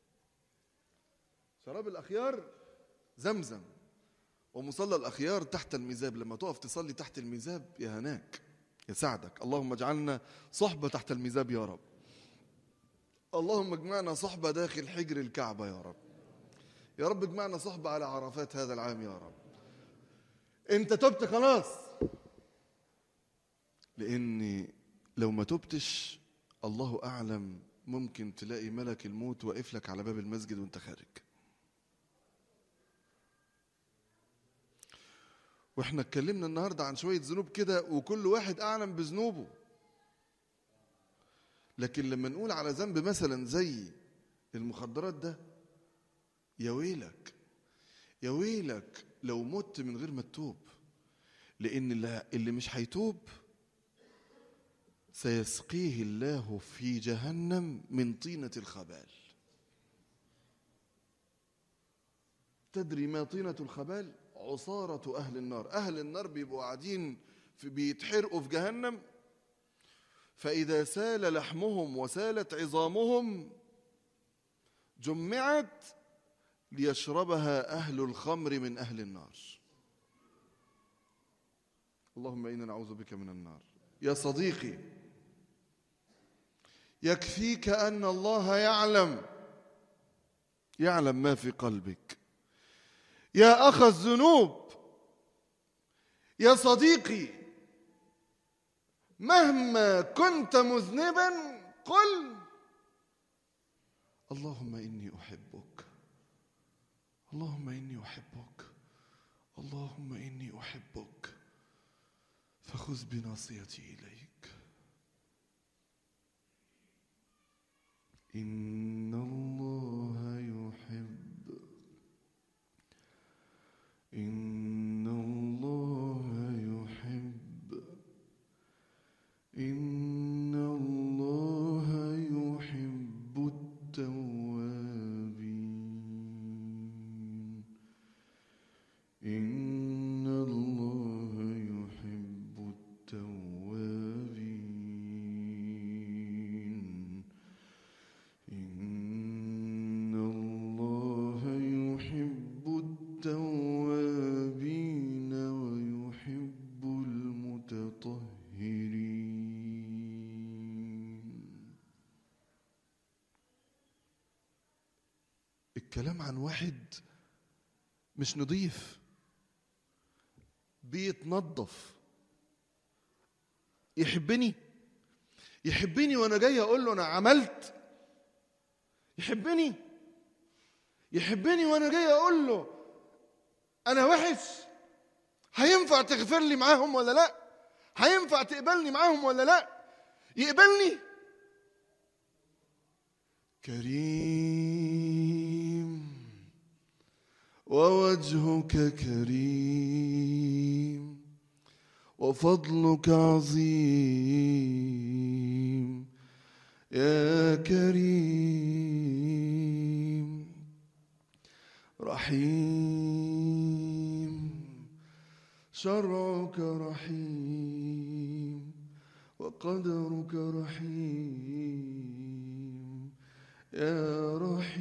شراب الأخيار زمزم ومصلى الأخيار تحت الميزاب لما تقف تصلي تحت الميزاب يا هناك يساعدك اللهم اجعلنا صحبة تحت الميزاب يا رب اللهم اجمعنا صحبة داخل حجر الكعبة يا رب يا رب اجمعنا صحبة على عرفات هذا العام يا رب انت تبت خلاص لاني لو ما تبتش الله اعلم ممكن تلاقي ملك الموت واقف لك على باب المسجد وانت خارج واحنا اتكلمنا النهارده عن شويه ذنوب كده وكل واحد اعلم بذنوبه لكن لما نقول على ذنب مثلا زي المخدرات ده يا ويلك يا ويلك لو مت من غير ما تتوب لان اللي اللي مش هيتوب سيسقيه الله في جهنم من طينة الخبال تدري ما طينة الخبال عصارة أهل النار أهل النار بيبقوا قاعدين في بيتحرقوا في جهنم فإذا سال لحمهم وسالت عظامهم جمعت ليشربها أهل الخمر من أهل النار اللهم إنا نعوذ بك من النار يا صديقي يكفيك أن الله يعلم يعلم ما في قلبك يا أخ الذنوب يا صديقي مهما كنت مذنبا قل اللهم إني أحبك اللهم إني أحبك اللهم إني أحبك فخذ بناصيتي إليك إن الله يحب إن الله يحب إن الله يحب التوابين إن الله يحب التوابين إن الله يحب التوابين ويحب المتطهرين الكلام عن واحد مش نضيف بيتنظف يحبني يحبني وانا جاي اقول له انا عملت يحبني يحبني وانا جاي اقول له انا وحش هينفع تغفر لي معاهم ولا لا هينفع تقبلني معاهم ولا لا يقبلني كريم ووجهك كريم وفضلك عظيم يا كريم رحيم شرعك رحيم وقدرك رحيم يا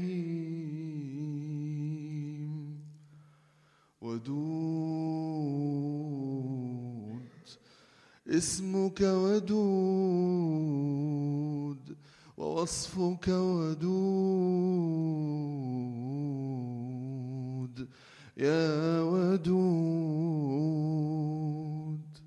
رحيم ودود اسمك ودود ووصفك ودود يا ودود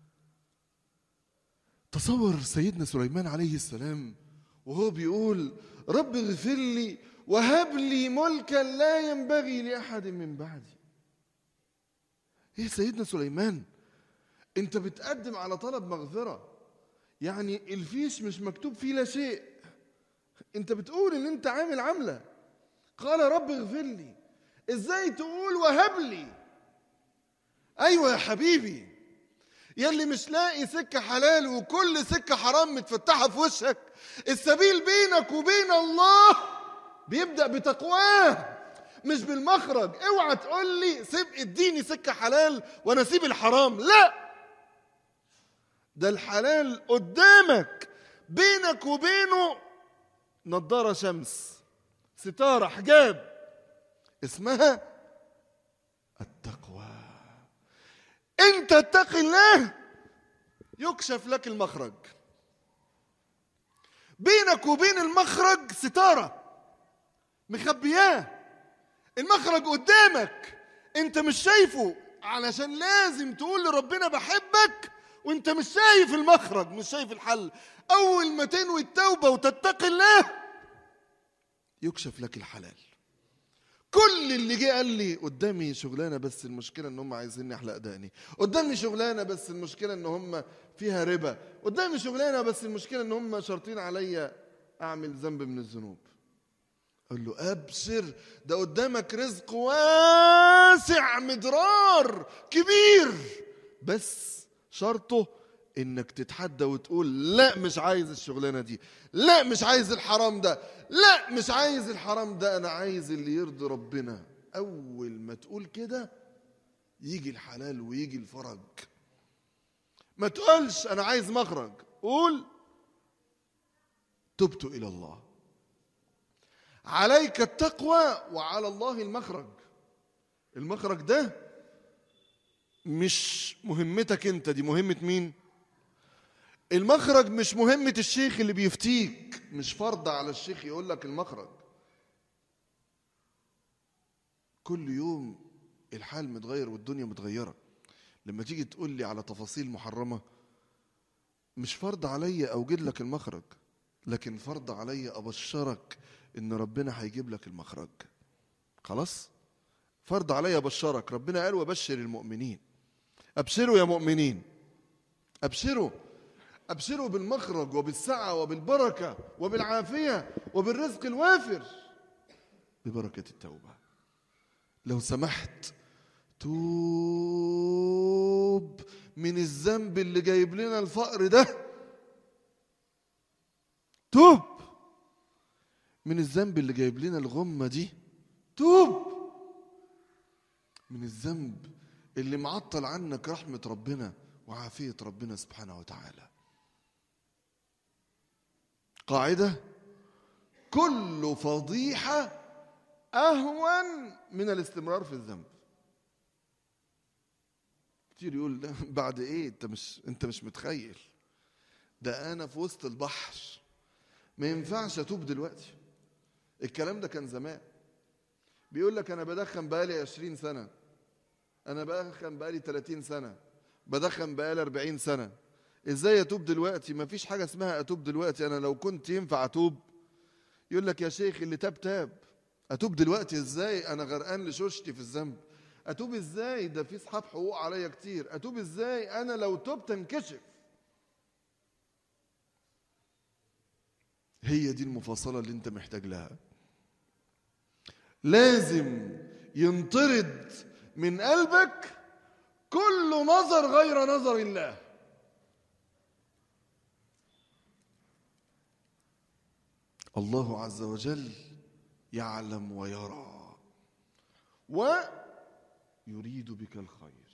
تصور سيدنا سليمان عليه السلام وهو بيقول رب اغفر لي وهب لي ملكا لا ينبغي لاحد من بعدي ايه سيدنا سليمان انت بتقدم على طلب مغفره يعني الفيش مش مكتوب فيه لا شيء انت بتقول ان انت عامل عمله قال رب اغفر لي ازاي تقول وهب لي ايوه يا حبيبي يلي مش لاقي سكة حلال وكل سكة حرام متفتحة في وشك السبيل بينك وبين الله بيبدأ بتقواه مش بالمخرج اوعى تقول لي سيب اديني سكة حلال وانا اسيب الحرام لا ده الحلال قدامك بينك وبينه نضارة شمس ستارة حجاب اسمها التقوى انت اتق الله يكشف لك المخرج بينك وبين المخرج ستارة مخبياه المخرج قدامك انت مش شايفه علشان لازم تقول لربنا بحبك وانت مش شايف المخرج مش شايف الحل اول ما تنوي التوبة وتتقي الله يكشف لك الحلال كل اللي جه قال لي قدامي شغلانه بس المشكله ان هم عايزيني احلق دقني قدامي شغلانه بس المشكله ان هم فيها ربا قدامي شغلانه بس المشكله ان هم شارطين عليا اعمل ذنب من الذنوب اقول له ابشر ده قدامك رزق واسع مدرار كبير بس شرطه انك تتحدى وتقول لا مش عايز الشغلانه دي لا مش عايز الحرام ده لا مش عايز الحرام ده انا عايز اللي يرضي ربنا اول ما تقول كده يجي الحلال ويجي الفرج ما تقولش انا عايز مخرج قول تبت إلى الله عليك التقوى وعلى الله المخرج المخرج ده مش مهمتك انت دي مهمة مين المخرج مش مهمة الشيخ اللي بيفتيك مش فرض على الشيخ يقول لك المخرج كل يوم الحال متغير والدنيا متغيرة لما تيجي تقول لي على تفاصيل محرمة مش فرض عليا أوجد لك المخرج لكن فرض عليا أبشرك إن ربنا هيجيب لك المخرج خلاص فرض عليا أبشرك ربنا قال وبشر المؤمنين أبشروا يا مؤمنين أبشروا أبشروا بالمخرج وبالسعة وبالبركة وبالعافية وبالرزق الوافر ببركة التوبة لو سمحت توب من الذنب اللي جايب لنا الفقر ده توب من الذنب اللي جايب لنا الغمة دي توب من الذنب اللي معطل عنك رحمة ربنا وعافية ربنا سبحانه وتعالى قاعدة كل فضيحة أهون من الاستمرار في الذنب كتير يقول ده بعد ايه انت مش انت مش متخيل ده انا في وسط البحر ما ينفعش اتوب دلوقتي الكلام ده كان زمان بيقول لك انا بدخن بقالي 20 سنه انا بدخن بقالي 30 سنه بدخن بقالي 40 سنه ازاي اتوب دلوقتي ما فيش حاجه اسمها اتوب دلوقتي انا لو كنت ينفع اتوب يقول لك يا شيخ اللي تاب تاب اتوب دلوقتي ازاي انا غرقان لشوشتي في الذنب اتوب ازاي ده في اصحاب حقوق عليا كتير اتوب ازاي انا لو تبت انكشف هي دي المفاصله اللي انت محتاج لها لازم ينطرد من قلبك كل نظر غير نظر الله الله عز وجل يعلم ويرى ويريد بك الخير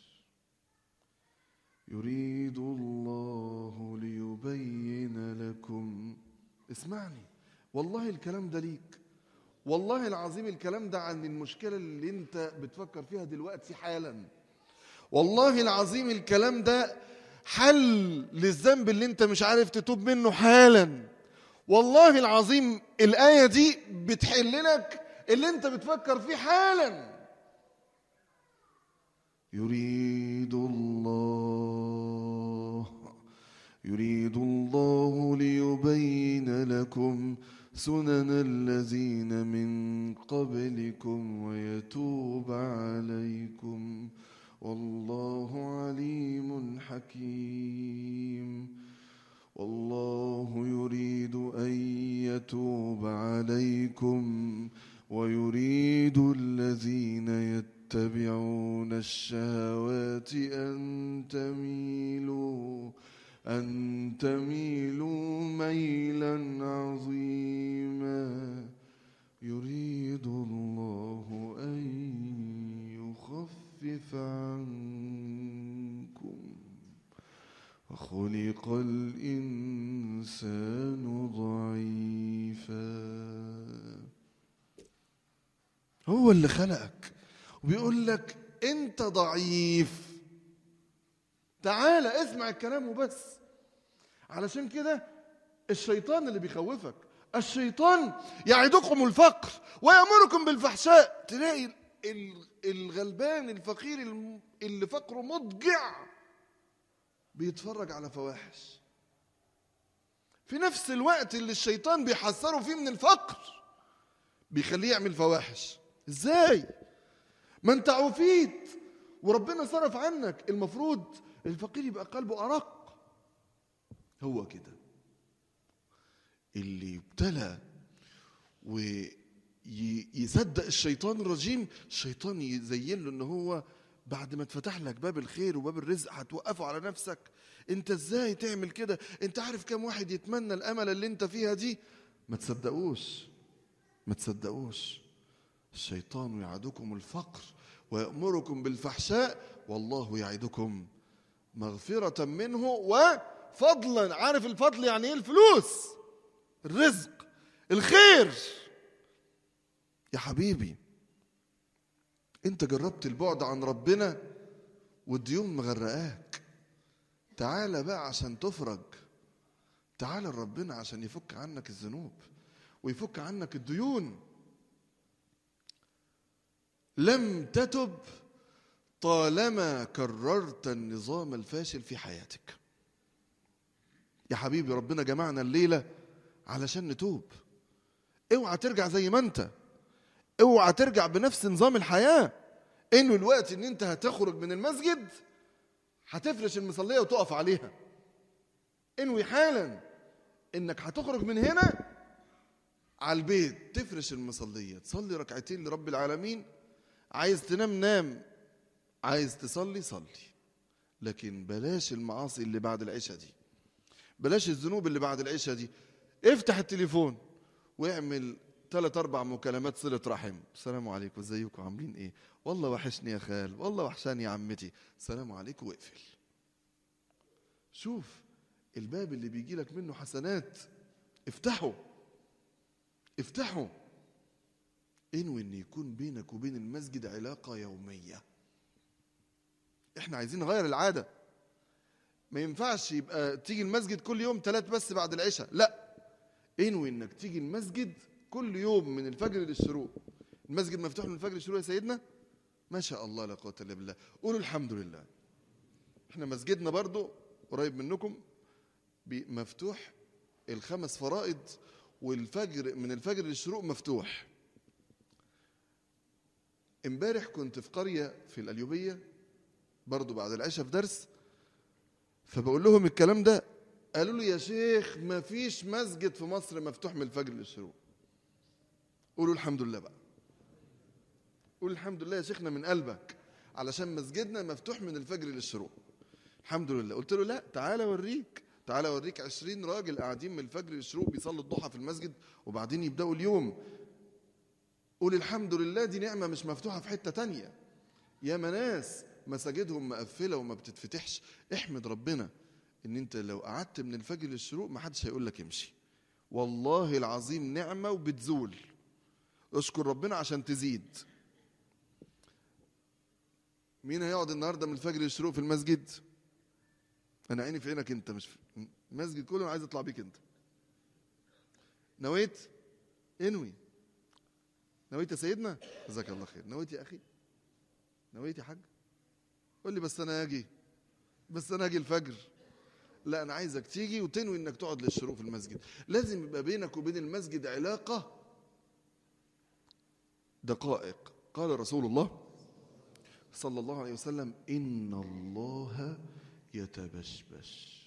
يريد الله ليبين لكم اسمعني والله الكلام ده ليك والله العظيم الكلام ده عن المشكلة اللي انت بتفكر فيها دلوقتي حالا والله العظيم الكلام ده حل للذنب اللي انت مش عارف تتوب منه حالا والله العظيم الآية دي بتحل لك اللي انت بتفكر فيه حالا يريد الله يريد الله ليبين لكم سنن الذين من قبلكم ويتوب عليكم والله عليم حكيم والله يريد أن يتوب عليكم ويريد الذين يتبعون الشهوات أن تميلوا أن تميلوا ميلا عظيما يريد الله أن يخفف عنكم وخلق الإنسان ضعيفا هو اللي خلقك وبيقول لك أنت ضعيف تعالى اسمع الكلام وبس علشان كده الشيطان اللي بيخوفك الشيطان يعدكم الفقر ويأمركم بالفحشاء تلاقي ال- الغلبان الفقير الم- اللي فقره مضجع بيتفرج على فواحش في نفس الوقت اللي الشيطان بيحذره فيه من الفقر بيخليه يعمل فواحش ازاي ما انت عفيت وربنا صرف عنك المفروض الفقير يبقى قلبه أرق هو كده اللي يبتلى ويصدق الشيطان الرجيم الشيطان يزين له ان هو بعد ما اتفتح لك باب الخير وباب الرزق هتوقفه على نفسك انت ازاي تعمل كده انت عارف كم واحد يتمنى الامل اللي انت فيها دي ما تصدقوش ما تصدقوش الشيطان يعدكم الفقر ويأمركم بالفحشاء والله يعدكم مغفرة منه وفضلا عارف الفضل يعني ايه الفلوس الرزق الخير يا حبيبي انت جربت البعد عن ربنا والديون مغرقاك تعالى بقى عشان تفرج تعالى لربنا عشان يفك عنك الذنوب ويفك عنك الديون لم تتب طالما كررت النظام الفاشل في حياتك يا حبيبي ربنا جمعنا الليله علشان نتوب اوعى ترجع زي ما انت اوعى ترجع بنفس نظام الحياه انه الوقت ان انت هتخرج من المسجد هتفرش المصليه وتقف عليها انوي حالا انك هتخرج من هنا على البيت تفرش المصليه تصلي ركعتين لرب العالمين عايز تنام نام عايز تصلي صلي لكن بلاش المعاصي اللي بعد العشاء دي بلاش الذنوب اللي بعد العشاء دي افتح التليفون واعمل ثلاث اربع مكالمات صله رحم السلام عليكم ازيكم عاملين ايه والله وحشني يا خال والله وحشاني يا عمتي السلام عليكم واقفل شوف الباب اللي بيجي لك منه حسنات افتحه افتحه انوي ان يكون بينك وبين المسجد علاقه يوميه احنا عايزين نغير العاده ما ينفعش يبقى تيجي المسجد كل يوم ثلاث بس بعد العشاء لا انوي انك تيجي المسجد كل يوم من الفجر للشروق المسجد مفتوح من الفجر للشروق يا سيدنا ما شاء الله لا قوه الا بالله قولوا الحمد لله احنا مسجدنا برضو قريب منكم بي- مفتوح الخمس فرائض والفجر من الفجر للشروق مفتوح امبارح كنت في قرية في القليوبية برضو بعد العشاء في درس فبقول لهم الكلام ده قالوا لي يا شيخ ما فيش مسجد في مصر مفتوح من الفجر للشروق قولوا الحمد لله بقى قول الحمد لله يا شيخنا من قلبك علشان مسجدنا مفتوح من الفجر للشروق الحمد لله قلت له لا تعالى اوريك تعالى اوريك 20 راجل قاعدين من الفجر للشروق بيصلوا الضحى في المسجد وبعدين يبداوا اليوم قول الحمد لله دي نعمه مش مفتوحه في حته تانية يا ناس مساجدهم مقفله وما بتتفتحش احمد ربنا ان انت لو قعدت من الفجر للشروق ما حدش هيقول لك امشي والله العظيم نعمه وبتزول اشكر ربنا عشان تزيد مين هيقعد النهارده من الفجر للشروق في المسجد انا عيني في عينك انت مش في المسجد كله أنا عايز اطلع بيك انت نويت انوي نويت يا سيدنا جزاك الله خير نويت يا اخي نويت يا حاج قول لي بس انا اجي بس انا اجي الفجر لا انا عايزك تيجي وتنوي انك تقعد للشروق في المسجد لازم يبقى بينك وبين المسجد علاقه دقائق قال رسول الله صلى الله عليه وسلم ان الله يتبشبش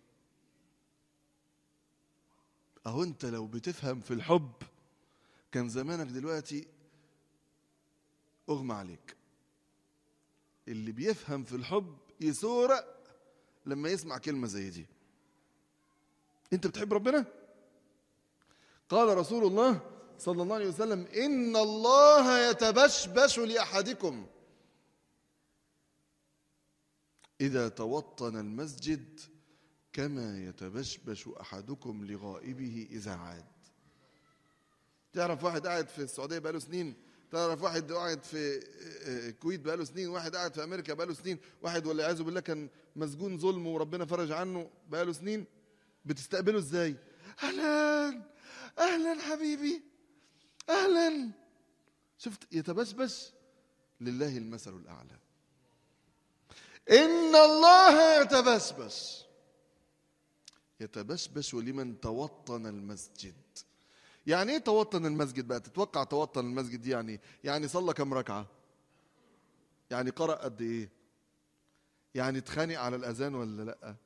اهو انت لو بتفهم في الحب كان زمانك دلوقتي اغمى عليك اللي بيفهم في الحب يسورق لما يسمع كلمة زي دي انت بتحب ربنا قال رسول الله صلى الله عليه وسلم ان الله يتبشبش لاحدكم اذا توطن المسجد كما يتبشبش احدكم لغائبه اذا عاد تعرف واحد قاعد في السعوديه بقاله سنين تعرف واحد قاعد في الكويت بقاله سنين واحد قاعد في امريكا بقاله سنين واحد والعياذ بالله كان مسجون ظلم وربنا فرج عنه بقاله سنين بتستقبله ازاي اهلا اهلا حبيبي اهلا شفت يتبشبش لله المثل الاعلى ان الله يتبشبش يتبشبش لمن توطن المسجد يعني ايه توطن المسجد بقى تتوقع توطن المسجد دي يعني يعني صلى كم ركعه يعني قرأ قد ايه يعني اتخانق على الاذان ولا لا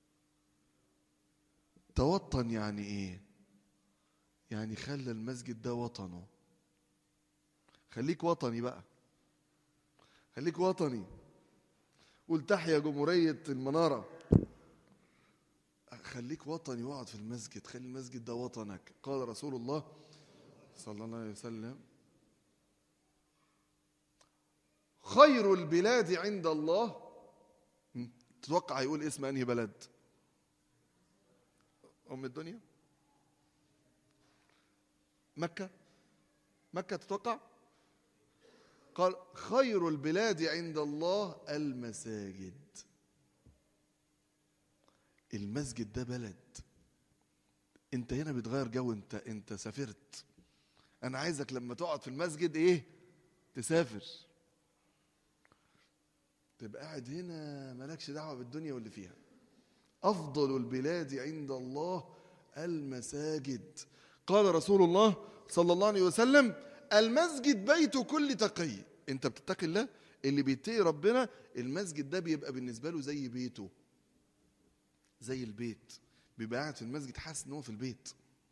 توطن يعني ايه يعني خلى المسجد ده وطنه خليك وطني بقى خليك وطني قول تحيا جمهورية المنارة خليك وطني واقعد في المسجد خلي المسجد ده وطنك قال رسول الله صلى الله عليه وسلم خير البلاد عند الله م? تتوقع هيقول اسم انهي بلد ام الدنيا مكة مكة تتوقع قال خير البلاد عند الله المساجد المسجد ده بلد انت هنا بتغير جو انت انت سافرت انا عايزك لما تقعد في المسجد ايه تسافر تبقى قاعد هنا مالكش دعوه بالدنيا واللي فيها افضل البلاد عند الله المساجد قال رسول الله صلى الله عليه وسلم المسجد بيت كل تقي انت بتتقي الله اللي بيتقي ربنا المسجد ده بيبقى بالنسبه له زي بيته زي البيت بيبقى قاعد في المسجد حاسس ان هو في البيت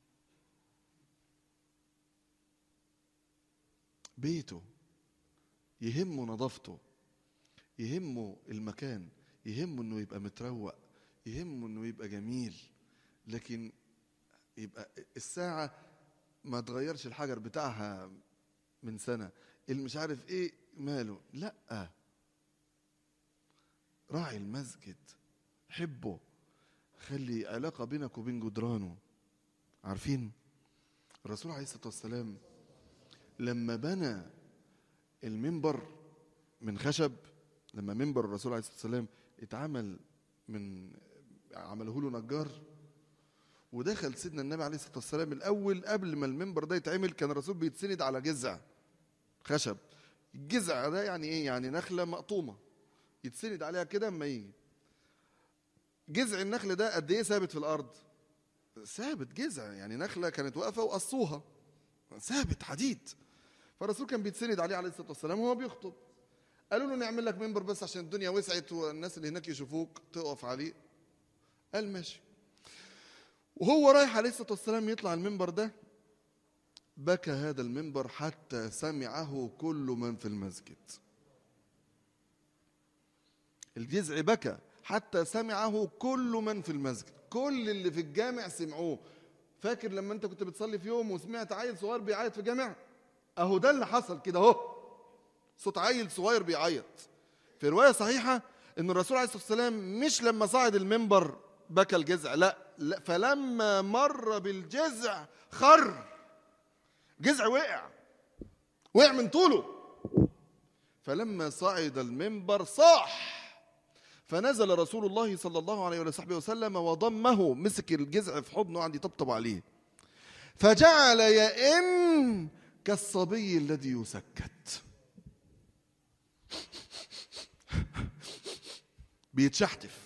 بيته يهمه نظافته يهمه المكان يهمه انه يبقى متروق يهمه انه يبقى جميل لكن يبقى الساعة ما تغيرش الحجر بتاعها من سنة اللي مش عارف ايه ماله لا راعي المسجد حبه خلي علاقة بينك وبين جدرانه عارفين الرسول عليه الصلاة والسلام لما بنى المنبر من خشب لما منبر الرسول عليه الصلاة والسلام اتعمل من عمله له نجار ودخل سيدنا النبي عليه الصلاة والسلام الأول قبل ما المنبر ده يتعمل كان الرسول بيتسند على جذع خشب الجذع ده يعني ايه يعني نخلة مقطومة يتسند عليها كده اما يجي جذع النخل ده قد ايه ثابت في الارض ثابت جذع يعني نخله كانت واقفه وقصوها ثابت حديد فالرسول كان بيتسند عليه عليه الصلاه والسلام وهو بيخطب قالوا له نعمل لك منبر بس عشان الدنيا وسعت والناس اللي هناك يشوفوك تقف عليه قال ماشي وهو رايح عليه الصلاه والسلام يطلع المنبر ده بكى هذا المنبر حتى سمعه كل من في المسجد الجذع بكى حتى سمعه كل من في المسجد كل اللي في الجامع سمعوه فاكر لما انت كنت بتصلي في يوم وسمعت عيل صغير بيعيط في الجامع اهو ده اللي حصل كده اهو صوت عيل صغير بيعيط في روايه صحيحه ان الرسول عليه الصلاه والسلام مش لما صعد المنبر بكى الجذع لا, لا فلما مر بالجذع خر جذع وقع وقع من طوله فلما صعد المنبر صاح فنزل رسول الله صلى الله عليه وصحبه وسلم وضمه مسك الجذع في حضنه قعد يطبطب عليه فجعل يئن كالصبي الذي يسكت بيتشحتف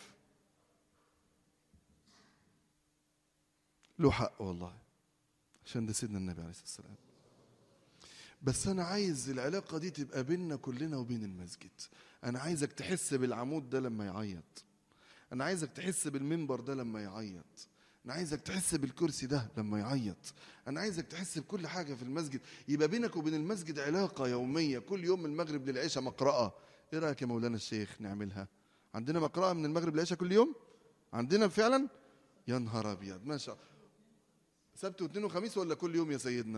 له حق والله عشان ده سيدنا النبي عليه الصلاه والسلام بس انا عايز العلاقه دي تبقى بيننا كلنا وبين المسجد انا عايزك تحس بالعمود ده لما يعيط انا عايزك تحس بالمنبر ده لما يعيط انا عايزك تحس بالكرسي ده لما يعيط انا عايزك تحس بكل حاجه في المسجد يبقى بينك وبين المسجد علاقه يوميه كل يوم من المغرب للعشاء مقرأة ايه رايك يا مولانا الشيخ نعملها عندنا مقرأة من المغرب للعشاء كل يوم عندنا فعلا يا نهار ابيض ما شاء سبت واثنين وخميس ولا كل يوم يا سيدنا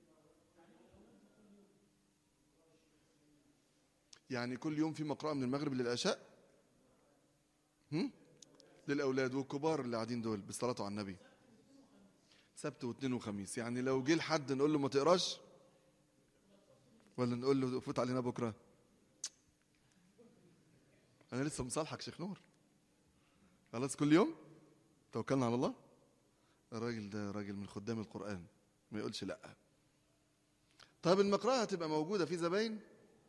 يعني كل يوم في مقرأة من المغرب للعشاء هم؟ للأولاد والكبار اللي قاعدين دول بالصلاة على النبي سبت واثنين وخميس يعني لو جه لحد نقول له ما تقراش ولا نقول له فوت علينا بكرة أنا لسه مصالحك شيخ نور خلاص كل يوم توكلنا على الله الراجل ده راجل من خدام القرآن ما يقولش لأ طيب المقرأة هتبقى موجودة في زباين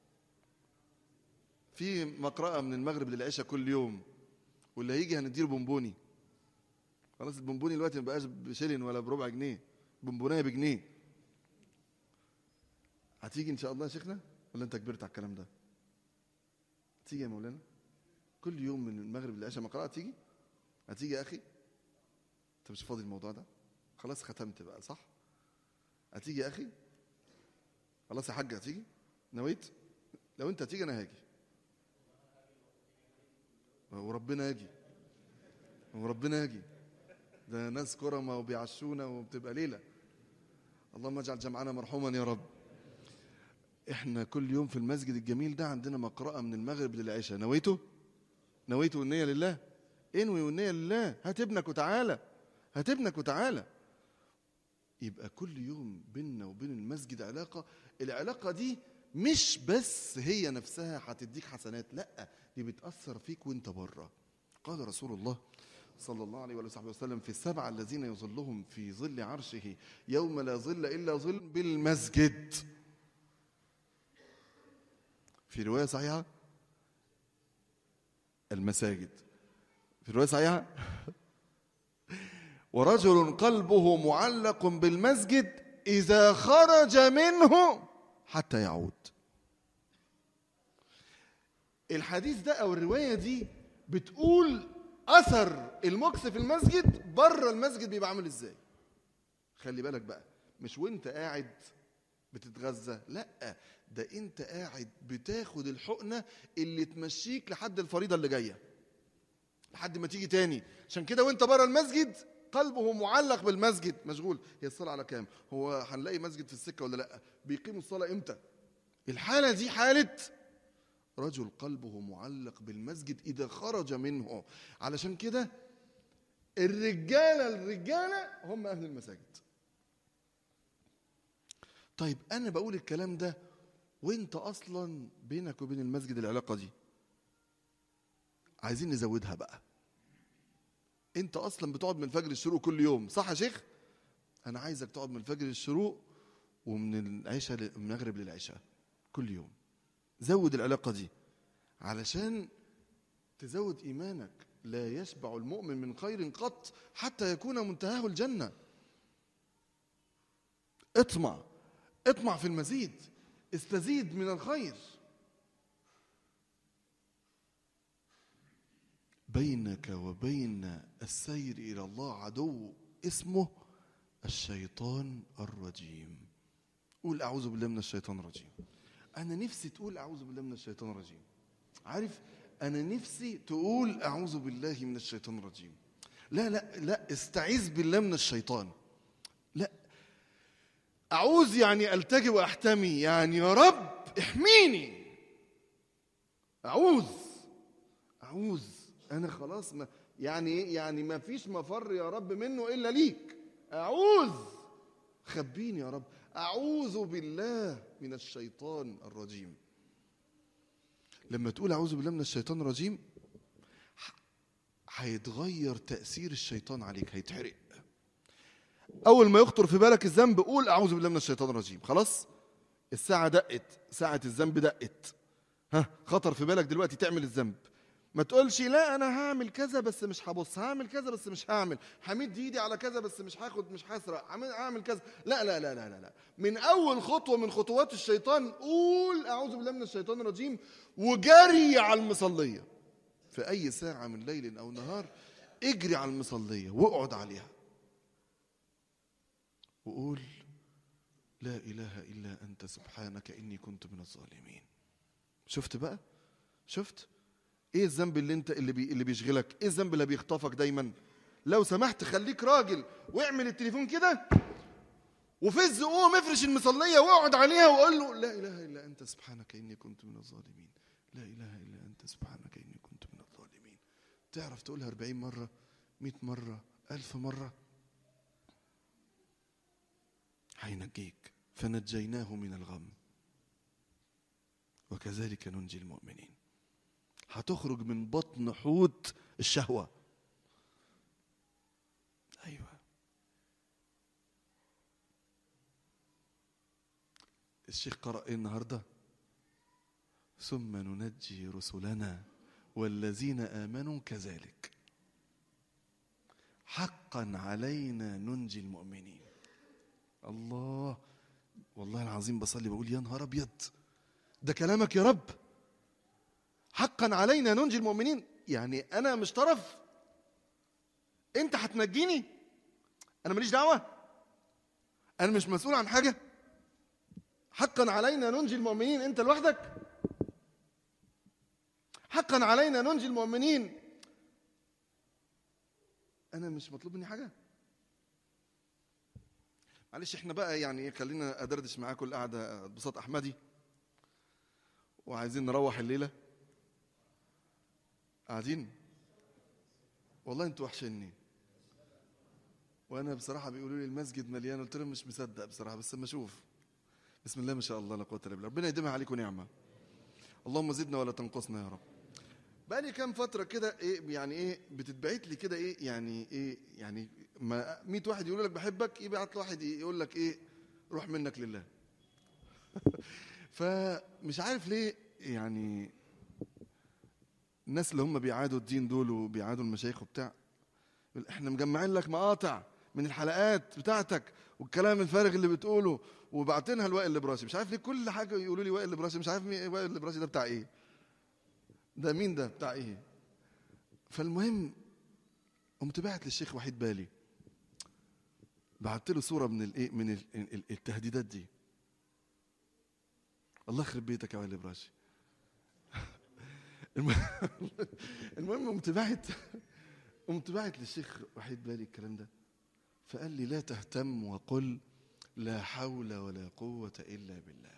في مقرأة من المغرب للعشاء كل يوم واللي هيجي هنديله بونبوني خلاص البونبوني دلوقتي ما بقاش بشيلين ولا بربع جنيه بونبونايه بجنيه هتيجي ان شاء الله يا شيخنا ولا انت كبرت على الكلام ده تيجي يا مولانا كل يوم من المغرب للعشاء مقرأة تيجي هتيجي يا اخي انت مش فاضي الموضوع ده خلاص ختمت بقى صح هتيجي يا اخي خلاص يا حاج هتيجي نويت لو انت هتيجي انا هاجي وربنا يجي وربنا يجي ده ناس كرمة وبيعشونا وبتبقى ليلة اللهم اجعل جمعنا مرحوما يا رب احنا كل يوم في المسجد الجميل ده عندنا مقرأة من المغرب للعشاء نويته نويته والنية لله انوي والنية لله هات ابنك وتعالى هات ابنك وتعالى يبقى كل يوم بيننا وبين المسجد علاقة العلاقة دي مش بس هي نفسها هتديك حسنات لا دي بتأثر فيك وانت بره قال رسول الله صلى الله عليه وصحبه وسلم في السبعة الذين يظلهم في ظل عرشه يوم لا ظل إلا ظل بالمسجد في رواية صحيحة المساجد في رواية صحيحة ورجل قلبه معلق بالمسجد إذا خرج منه حتى يعود الحديث ده أو الرواية دي بتقول أثر المكس في المسجد بره المسجد بيبقى عامل إزاي خلي بالك بقى مش وانت قاعد بتتغذى لا ده انت قاعد بتاخد الحقنة اللي تمشيك لحد الفريضة اللي جاية لحد ما تيجي تاني عشان كده وانت بره المسجد قلبه معلق بالمسجد مشغول هي الصلاة على كام هو هنلاقي مسجد في السكة ولا لا بيقيموا الصلاة امتى الحالة دي حالة رجل قلبه معلق بالمسجد إذا خرج منه علشان كده الرجالة الرجالة هم أهل المساجد طيب أنا بقول الكلام ده وانت أصلا بينك وبين المسجد العلاقة دي عايزين نزودها بقى انت اصلا بتقعد من الفجر الشروق كل يوم صح يا شيخ انا عايزك تقعد من الفجر الشروق ومن العشاء من المغرب للعشاء كل يوم زود العلاقة دي علشان تزود إيمانك لا يشبع المؤمن من خير قط حتى يكون منتهاه الجنة اطمع اطمع في المزيد استزيد من الخير بينك وبين السير إلى الله عدو اسمه الشيطان الرجيم قول أعوذ بالله من الشيطان الرجيم أنا نفسي تقول أعوذ بالله من الشيطان الرجيم عارف أنا نفسي تقول أعوذ بالله من الشيطان الرجيم لا لا لا استعيذ بالله من الشيطان لا أعوذ يعني ألتجئ وأحتمي يعني يا رب احميني أعوذ أعوذ أنا خلاص ما يعني إيه؟ يعني ما فيش مفر يا رب منه إلا ليك أعوذ خبيني يا رب أعوذ بالله من الشيطان الرجيم لما تقول أعوذ بالله من الشيطان الرجيم ح- هيتغير تأثير الشيطان عليك هيتحرق أول ما يخطر في بالك الذنب قول أعوذ بالله من الشيطان الرجيم خلاص الساعة دقت ساعة الذنب دقت ها خطر في بالك دلوقتي تعمل الذنب ما تقولش لا انا هعمل كذا بس مش هبص هعمل كذا بس مش هعمل همد ايدي على كذا بس مش هاخد مش هسرق هعمل- هعمل كذا لا لا لا لا لا لا من اول خطوه من خطوات الشيطان قول اعوذ بالله من الشيطان الرجيم وجري على المصليه في اي ساعه من ليل او نهار اجري على المصليه واقعد عليها وقول لا اله الا انت سبحانك اني كنت من الظالمين شفت بقى شفت ايه الذنب اللي انت اللي بي اللي بيشغلك ايه الذنب اللي بيخطفك دايما لو سمحت خليك راجل واعمل التليفون كده وفز قوم افرش المصليه واقعد عليها وقول له لا اله الا انت سبحانك اني كنت من الظالمين لا اله الا انت سبحانك اني كنت من الظالمين تعرف تقولها 40 مره 100 مره ألف مره هينجيك فنجيناه من الغم وكذلك ننجي المؤمنين هتخرج من بطن حوت الشهوة أيوة الشيخ قرأ إيه النهاردة ثم ننجي رسلنا والذين آمنوا كذلك حقا علينا ننجي المؤمنين الله والله العظيم بصلي بقول يا نهار أبيض ده كلامك يا رب حقا علينا ننجي المؤمنين يعني انا مش طرف انت هتنجيني انا ماليش دعوه انا مش مسؤول عن حاجه حقا علينا ننجي المؤمنين انت لوحدك حقا علينا ننجي المؤمنين انا مش مطلوب مني حاجه معلش احنا بقى يعني خلينا ادردش معاكم القعده بساط احمدي وعايزين نروح الليله قاعدين والله انتوا وحشني وانا بصراحه بيقولوا لي المسجد مليان قلت لهم مش مصدق بصراحه بس اما اشوف بسم الله ما شاء الله لا قوه الا بالله ربنا يديمها عليكم نعمه اللهم زدنا ولا تنقصنا يا رب بقى لي كام فتره كده ايه يعني ايه بتتبعت لي كده ايه يعني ايه يعني ما 100 واحد يقول لك بحبك يبعت له واحد يقول لك ايه روح منك لله فمش عارف ليه يعني الناس اللي هم بيعادوا الدين دول وبيعادوا المشايخ وبتاع يقول احنا مجمعين لك مقاطع من الحلقات بتاعتك والكلام الفارغ اللي بتقوله وبعتينها لوائل البراشي مش عارف ليه كل حاجه يقولوا لي وائل البراشي مش عارف مين وائل البراشي ده بتاع ايه ده مين ده بتاع ايه فالمهم قمت باعت للشيخ وحيد بالي بعت له صوره من الايه من ال- ال- التهديدات دي الله يخرب بيتك يا وائل البراشي الم- المهم قمت باعت قمت باعت للشيخ وحيد بالي الكلام ده فقال لي لا تهتم وقل لا حول ولا قوة إلا بالله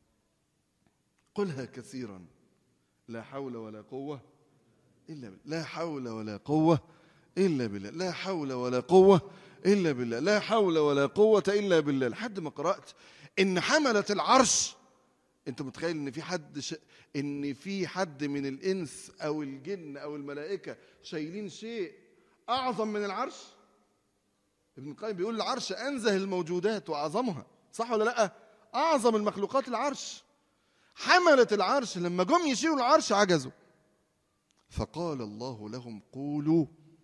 قلها كثيرا لا حول ولا قوة إلا بالله لا حول ولا قوة إلا بالله لا حول ولا قوة إلا بالله لا حول ولا قوة إلا بالله لحد ما قرأت إن حملة العرش أنت متخيل إن في حد ش... إن في حد من الإنس أو الجن أو الملائكة شايلين شيء أعظم من العرش ابن القيم بيقول العرش أنزه الموجودات وأعظمها صح ولا لأ أعظم المخلوقات العرش حملة العرش لما جم يشيلوا العرش عجزوا فقال الله لهم قولوا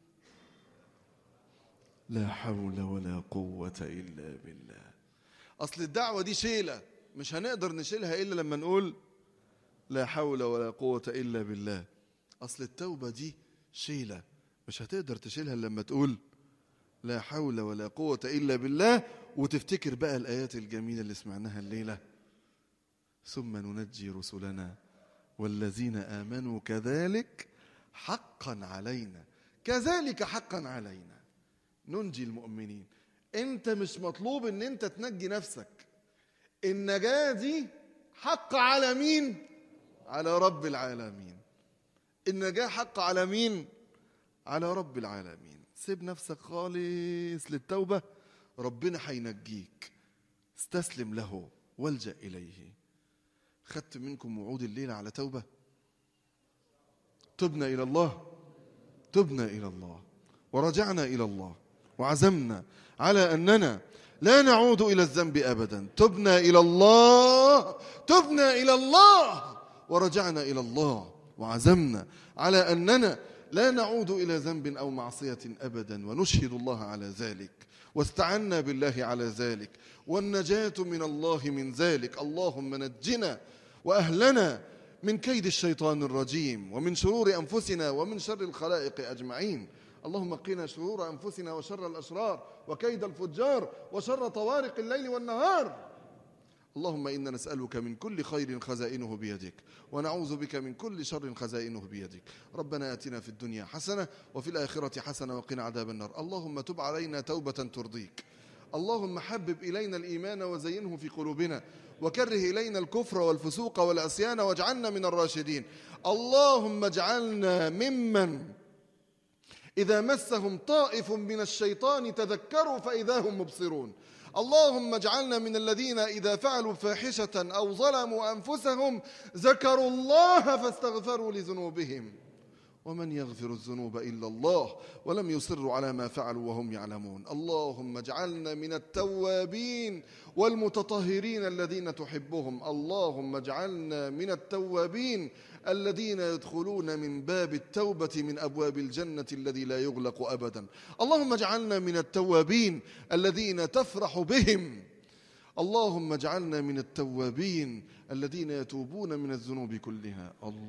لا حول ولا قوة إلا بالله أصل الدعوة دي شيلة مش هنقدر نشيلها إلا لما نقول لا حول ولا قوة إلا بالله أصل التوبة دي شيلة مش هتقدر تشيلها إلا لما تقول لا حول ولا قوة إلا بالله وتفتكر بقى الآيات الجميلة اللي سمعناها الليلة ثم ننجي رسلنا والذين آمنوا كذلك حقا علينا كذلك حقا علينا ننجي المؤمنين انت مش مطلوب ان انت تنجي نفسك النجاة دي حق على مين على رب العالمين النجاة حق على مين على رب العالمين سيب نفسك خالص للتوبة ربنا هينجيك استسلم له والجأ إليه خدت منكم وعود الليلة على توبة تبنا إلى الله تبنا إلى الله ورجعنا إلى الله وعزمنا على أننا لا نعود إلى الذنب أبدا تبنا إلى الله تبنا إلى الله ورجعنا إلى الله وعزمنا على أننا لا نعود إلى ذنب أو معصية أبدا ونشهد الله على ذلك واستعنا بالله على ذلك والنجاة من الله من ذلك اللهم نجنا وأهلنا من كيد الشيطان الرجيم ومن شرور أنفسنا ومن شر الخلائق أجمعين اللهم قنا شرور أنفسنا وشر الأشرار وكيد الفجار وشر طوارق الليل والنهار اللهم إنا نسألك من كل خير خزائنه بيدك ونعوذ بك من كل شر خزائنه بيدك ربنا آتنا في الدنيا حسنة وفي الآخرة حسنة وقنا عذاب النار اللهم تب علينا توبة ترضيك اللهم حبب إلينا الإيمان وزينه في قلوبنا وكره إلينا الكفر والفسوق والعصيان واجعلنا من الراشدين اللهم اجعلنا ممن إذا مسهم طائف من الشيطان تذكروا فإذا هم مبصرون اللهم اجعلنا من الذين إذا فعلوا فاحشة أو ظلموا أنفسهم ذكروا الله فاستغفروا لذنوبهم ومن يغفر الذنوب إلا الله ولم يصروا على ما فعلوا وهم يعلمون اللهم اجعلنا من التوابين والمتطهرين الذين تحبهم اللهم اجعلنا من التوابين الذين يدخلون من باب التوبة من أبواب الجنة الذي لا يغلق أبدا اللهم اجعلنا من التوابين الذين تفرح بهم اللهم اجعلنا من التوابين الذين يتوبون من الذنوب كلها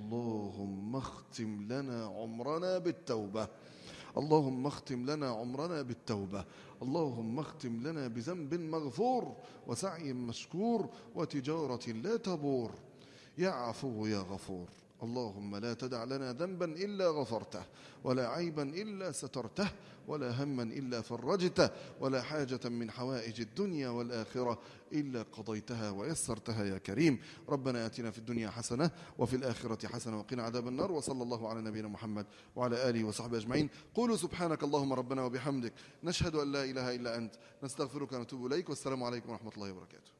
اللهم اختم لنا عمرنا بالتوبة اللهم اختم لنا عمرنا بالتوبة اللهم اختم لنا بذنب مغفور وسعي مشكور وتجارة لا تبور يا عفو يا غفور اللهم لا تدع لنا ذنبا إلا غفرته ولا عيبا إلا سترته ولا هما إلا فرجته ولا حاجة من حوائج الدنيا والآخرة إلا قضيتها ويسرتها يا كريم ربنا آتنا في الدنيا حسنة وفي الآخرة حسنة وقنا عذاب النار وصلى الله على نبينا محمد وعلى آله وصحبه أجمعين قولوا سبحانك اللهم ربنا وبحمدك نشهد أن لا إله إلا أنت نستغفرك ونتوب إليك والسلام عليكم ورحمة الله وبركاته